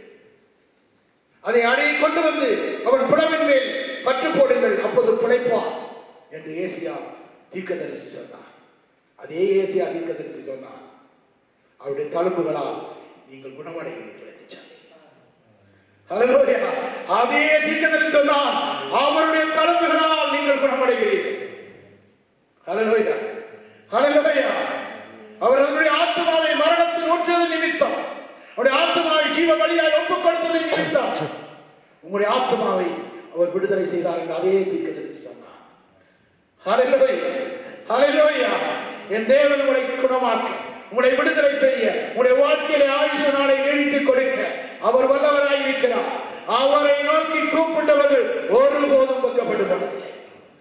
அதை அடையை கொண்டு வந்து அவன் புலவின் மேல் பற்று போடுங்கள் அப்போது பிழைப்பார் என்று ஏசியா தீர்க்கதரிசி சொன்னார் அதே ஏசியா தீர்க்கதரிசி சொன்னார் அவருடைய தழும்புகளால் நீங்கள் குணமடைகிறீர்கள் என்று சொல்லி ஹalleluya அதே தீர்க்கதரிசி சொன்னார் அவருடைய தழும்புகளால் நீங்கள் குணமடைகிறீர்கள் ஹalleluya ஹalleluya அவர் அவருடைய ஆத்மாவை மரணத்தில் ஊற்றியது நிமித்தம் அவருடைய ஆத்மாவை ஜீவ வழியாய் ஒப்புக் கொடுத்தது நிமித்தம் உங்களுடைய ஆத்மாவை அவர் விடுதலை செய்தார் என்று அதே தீர்க்கதரிசி சொன்னார் ஹalleluya ஹalleluya என் தேவன் உங்களை குணமாக்க உங்களை விடுதலை செய்ய உங்களுடைய வாழ்க்கையில ஆயுஷ நாளை நீடித்துக் கொடுக்க அவர் வல்லவராய் இருக்கிறார் அவரை நோக்கி கூப்பிட்டவர்கள் ஒருபோதும் பக்கப்பட்டு போனதில்லை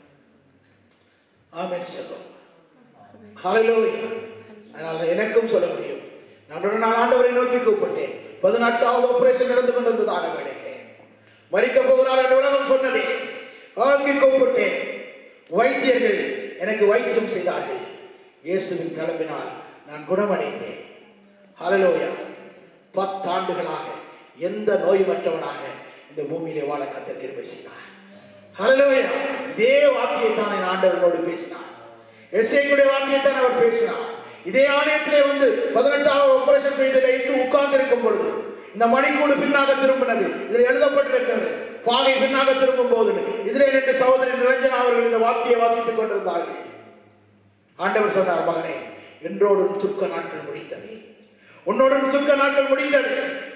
ஆமென் சொல்லும் ஹalleluya அதனால எனக்கும் சொல்ல முடியும் நான் ஒரு நாள் ஆண்டவரை நோக்கி கூப்பிட்டேன் பதினெட்டாவது ஆபரேஷன் நடந்து கொண்டிருந்ததான வேலையே மறிக்க போகிறார் என்று உலகம் சொன்னதே நோக்கி கூப்பிட்டேன் வைத்தியர்கள் எனக்கு வைத்தியம் செய்தார்கள் இயேசுவின் தலைப்பினால் நான் குணமடைந்தேன் ஹalleluya பத்தாண்டுகளாக எந்த நோயுமற்றவனாக இந்த பூமியிலே வாழ கத்தர் கிருபை செய்தார் ஹalleluya இதே வாக்கியத்தான் என் ஆண்டவர்களோடு பேசினார் எஸ்ஐக்குடைய வாக்கியத்தான் அவர் பேசினார் இதே ஆலயத்திலே வந்து பதினெட்டாவது ஆபரேஷன் செய்து வைத்து உட்கார்ந்து இருக்கும் பொழுது இந்த மணிக்கூடு பின்னாக திரும்பினது இதில் எழுதப்பட்டிருக்கிறது பாகை பின்னாக திரும்பும் போது இதிலே ரெண்டு சகோதரி நிரஞ்சனா அவர்கள் இந்த வாக்கியை வாசித்துக் கொண்டிருந்தார்கள் ஆண்டவர் சொன்னார் மகனே என்றோடும் துக்க நாட்கள் முடிந்தது உன்னோடும் துக்க நாட்கள் முடிந்தது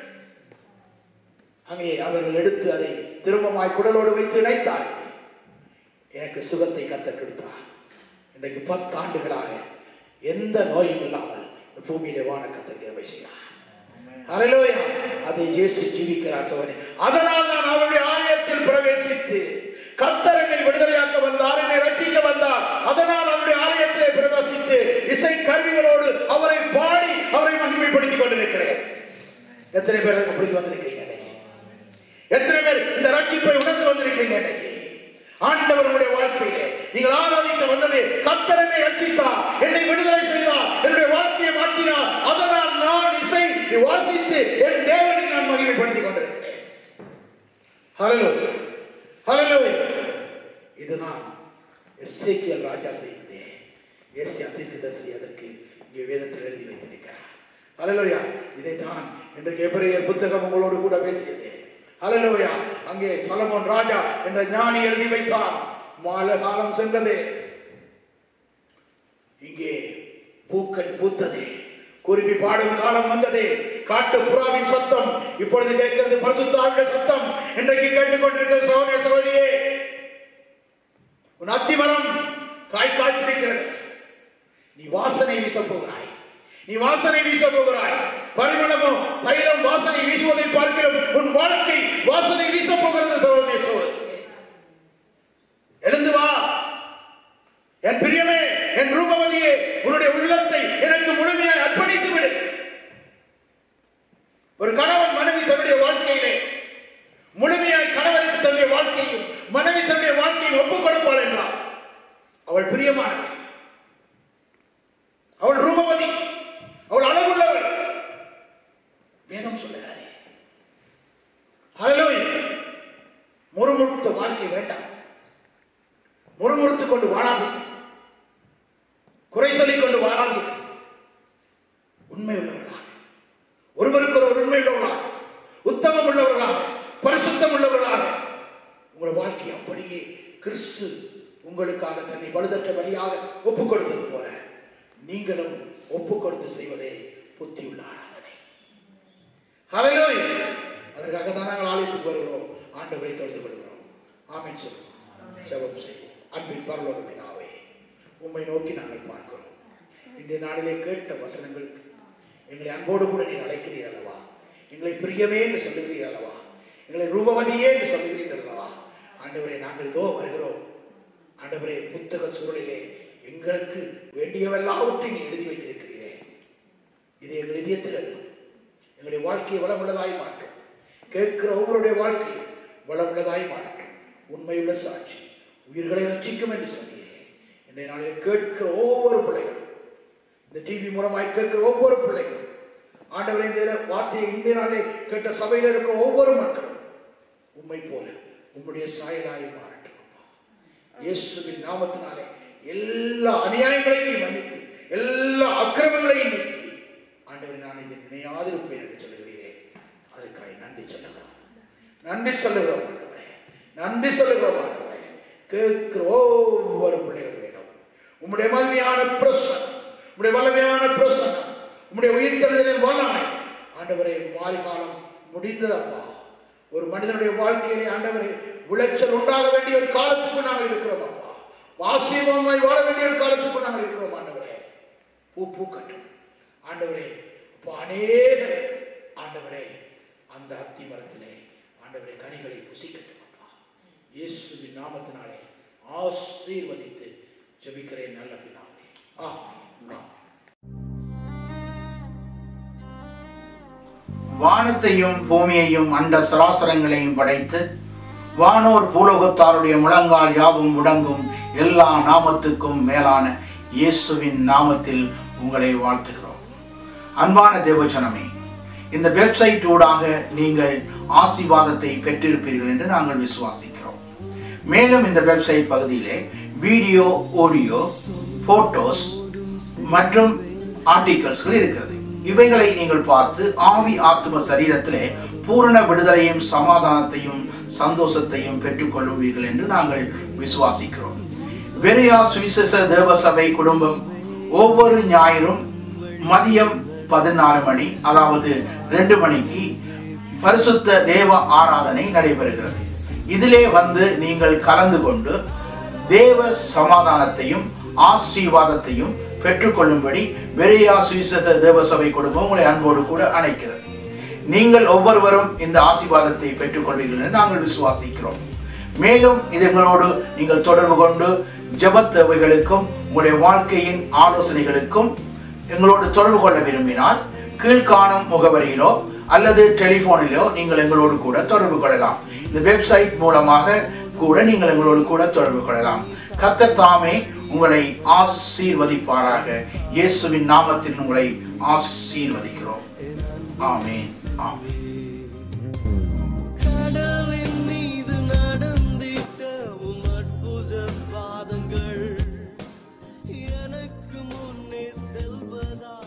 அங்கே அவர்கள் எடுத்து அதை திரும்பமாய் குடலோடு வைத்து இணைத்தார் எனக்கு சுகத்தை கத்தர் கொடுத்தார் இன்றைக்கு பத்து ஆண்டுகளாக எந்த நோயும் இல்லாமல் இந்த பூமியிலே வாழ கத்தர் கிருபை செய்தார் ஹalleluya அதை இயேசு ஜீவிக்கிறார் சோதனை அதனால் நான் அவருடைய ஆலயத்தில் பிரவேசித்து கத்தர் என்னை விடுதலையாக்க வந்தார் என்னை ரட்சிக்க வந்தார் அதனால் அவருடைய ஆலயத்திலே பிரவேசித்து இசை கருவிகளோடு அவரை பாடி அவரை மகிமைப்படுத்திக் கொண்டிருக்கிறேன் எத்தனை பேர் அப்படி வந்திருக்கீங்க இன்னைக்கு எத்தனை பேர் இந்த ரட்சிப்பை உணர்ந்து வந்திருக்கீங்க இன்னைக்கு ஆண்டவருடைய வாழ்க்கையிலே நீங்கள் ஆராதிக்க வந்தது கத்தர் என்னை ரட்சித்தார் என்னை விடுதலை செய்தார் என்னுடைய வாழ்க்கையை மாற்றினார் அதனால் நான் இசை வாசித்து என் தேவனை நான் மகிமைப்படுத்திக் கொண்டிருக்கிறேன் ஹalleluya ஹalleluya இதுதான் எஸ்ஏகியல் ராஜா செய்ததே ஏசியா தீர்க்கதரிசி அதற்கு இங்கே வேதத்தில் எழுதி வைத்திருக்கிறார் ஹalleluya இதைத்தான் இன்றைக்கு எபிரேயர் புத்தகம் உங்களோடு கூட பேசியது ஹalleluya அங்கே சலமோன் ராஜா என்ற ஞானி எழுதி வைத்தார் மால காலம் சென்றது இங்கே பூக்கள் பூத்தது குருவி பாடும் காலம் வந்தது காட்டு புறாவின் சத்தம் இப்பொழுது கேட்கிறது பரிசுத்தாவுடைய சத்தம் இன்றைக்கு கேட்டுக்கொண்டிருக்கிற சோதனை சோதரியே உன் அத்திமரம் காய் காய்த்திருக்கிறது நீ வாசனை வீச போகிறாய் நீ வாசனை வீச போகிறாய் பரிமளமும் தைலம் வாசனை வீசுவதை பார்க்கிறோம் உன் வாழ்க்கை வாசனை வீச போகிறது சோதனை சோதரி எழுந்து வா என் பிரியமே என் ரூபவதியே உன்னுடைய உள்ளத்தை எனக்கு முழுமையாய் அர்ப்பணித்து விடு ஒரு கணவன் மனைவி தன்னுடைய வாழ்க்கையிலே முழுமையாய் கணவனுக்கு தன்னுடைய வாழ்க்கையும் மனைவி தன்னுடைய வாழ்க்கையும் ஒப்புக் கொடுப்பாள் என்றார் அவள் பிரியமானவள் அவள் ரூபவதி அவள் அழகுள்ளவள் வேதம் சொல்லுகிறாரே ஹalleluya முறுமுறுத்த வாழ்க்கை வேண்டாம் முறுமுறுத்துக் கொண்டு வாழாதீர்கள் குறை சொல்லிக் கொண்டு வாழாதீர்கள் உண்மை உள்ளவர்களாக ஒருவருக்கு ஒரு உண்மை உள்ளவர்களாக உத்தமம் உள்ளவர்களாக பரிசுத்தம் உள்ளவர்களாக உங்கள் வாழ்க்கை அப்படியே கிறிஸ்து உங்களுக்காக தன்னை பழுதற்ற பலியாக ஒப்புக் கொடுத்தது போல நீங்களும் ஒப்புக் கொடுத்து செய்வதே புத்தியுள்ள ஆராதனை ஹalleluya அதற்காக தான் நாங்கள் ஆலயத்துக்கு வருகிறோம் ஆண்டவரை தொடர்ந்து கொள்கிறோம் ஆமென் சொல்லுவோம் ஜெபம் செய்வோம் அன்பின் பரலோக பிதாவே உம்மை நோக்கி நாங்கள் பார்க்கிறோம் இன்றைய நாளிலே கேட்ட வசனங்களுக்கு எங்களை அன்போடு கூட நீர் அழைக்கிறீர் அல்லவா எங்களை பிரியமே என்று சொல்லுகிறீர் அல்லவா எங்களை ரூபவதியே என்று சொல்லுகிறீர் அல்லவா ஆண்டவரே நாங்கள் இதோ வருகிறோம் ஆண்டவரே புத்தக சுருளிலே எங்களுக்கு வேண்டியவெல்லாவற்றையும் நீ எழுதி வைத்திருக்கிறீரே இதை எங்கள் இதயத்தில் எழுதும் எங்களுடைய வாழ்க்கையை வளமுள்ளதாய் மாற்றும் கேட்கிற ஒவ்வொருடைய வாழ்க்கை வளமுள்ளதாய் மாற்றும் உண்மையுள்ள சாட்சி உயிர்களை ரட்சிக்கும் என்று சொன்னீரே இன்றைய நாளில் கேட்கிற ஒவ்வொரு பிள்ளைகளும் இந்த டிவி மூலமாய் கேட்கிற ஒவ்வொரு பிள்ளைகளும் ஆண்டவரை இந்த வார்த்தையை இன்றைய நாளே கேட்ட சபையில் இருக்கிற ஒவ்வொரு மக்களும் உண்மை போல உம்முடைய சாயலாய் மாறட்டும் அப்பா. இயேசுவின் நாமத்தினாலே எல்லா அநியாயங்களையும் நீ மன்னித்து எல்லா அக்கிரமங்களையும் நீக்கி ஆண்டவரை நான் இதை நினையாதிருப்பேன் என்று சொல்லுகிறீரே அதற்காக நன்றி சொல்லுகிறோம் நன்றி சொல்லுகிறோம் ஆண்டவரே நன்றி சொல்லுகிறோம் ஆண்டவரே கேட்கிற ஒவ்வொரு பிள்ளைகள் வேணும் உம்முடைய மகிமையான பிரசனம் உம்முடைய வல்லமையான பிரசனம் உம்முடைய உயிர்த்தெழுதலின் வல்லமை ஆண்டவரே மாறிகாலம் முடிந்ததப்பா ஒரு மனிதனுடைய வாழ்க்கையிலே ஆண்டவரே விளைச்சல் உண்டாக வேண்டிய ஒரு காலத்துக்கு நாங்கள் இருக்கிறோம் அப்பா வாசியமாய் வாழ வேண்டிய ஒரு காலத்துக்கு நாங்கள் இருக்கிறோம் ஆண்டவரே பூ பூக்கட்டும் ஆண்டவரே இப்போ அநேகர் ஆண்டவரே அந்த அத்தி மரத்திலே ஆண்டவரே கனிகளை புசிக்கட்டும் அப்பா இயேசுவின் நாமத்தினாலே ஆசீர்வதித்து ஜெபிக்கிறேன் நல்ல பிதாவே ஆமென் ஆமென் வானத்தையும் பூமியையும் அண்ட சராசரங்களையும் படைத்து வானோர் பூலோகத்தாருடைய முழங்கால் யாவும் முடங்கும் எல்லா நாமத்துக்கும் மேலான இயேசுவின் நாமத்தில் உங்களை வாழ்த்துகிறோம் அன்பான தேவஜனமே இந்த வெப்சைட் ஊடாக நீங்கள் ஆசீர்வாதத்தை பெற்றிருப்பீர்கள் என்று நாங்கள் விசுவாசிக்கிறோம் மேலும் இந்த வெப்சைட் பகுதியிலே வீடியோ ஆடியோ போட்டோஸ் மற்றும் ஆர்டிகல்ஸ்கள் இருக்கிறது இவைகளை நீங்கள் பார்த்து ஆவி ஆத்தும சரீரத்திலே பூரண விடுதலையும் சமாதானத்தையும் சந்தோஷத்தையும் பெற்றுக்கொள்வீர்கள் என்று நாங்கள் விசுவாசிக்கிறோம் வெறியா சுவிசேஷ தேவ சபை குடும்பம் ஒவ்வொரு ஞாயிறும் மதியம் பதினாலு மணி அதாவது ரெண்டு மணிக்கு பரிசுத்த தேவ ஆராதனை நடைபெறுகிறது இதிலே வந்து நீங்கள் கலந்து கொண்டு தேவ சமாதானத்தையும் ஆசீர்வாதத்தையும் பெற்றுக்கொள்ளும்படி வெறியா சுவிசேஷ தேவசபை குடும்பம் உங்களை அன்போடு கூட அழைக்கிறது நீங்கள் ஒவ்வொருவரும் இந்த ஆசீர்வாதத்தை பெற்றுக்கொள்வீர்கள் என்று நாங்கள் விசுவாசிக்கிறோம் மேலும் இதுங்களோடு நீங்கள் தொடர்பு கொண்டு ஜெபத் தேவைகளுக்கும் உங்களுடைய வாழ்க்கையின் ஆலோசனைகளுக்கும் எங்களோடு தொடர்பு கொள்ள விரும்பினால் கீழ்காணும் முகவரியிலோ அல்லது டெலிபோனிலோ நீங்கள் எங்களோடு கூட தொடர்பு கொள்ளலாம் இந்த வெப்சைட் மூலமாக கூட நீங்கள் எங்களோடு கூட தொடர்பு கொள்ளலாம் கர்த்தர் தாமே உங்களை ஆசீர்வதிப்பாராக இயேசுவின் நாமத்தில் உங்களை ஆசீர்வதிக்கிறோம் ஆமென் ஆமென் கடலின் மீது நடந்திட்ட உம் அற்புத பாதங்கள் எனக்கு முன்னே செல்வதா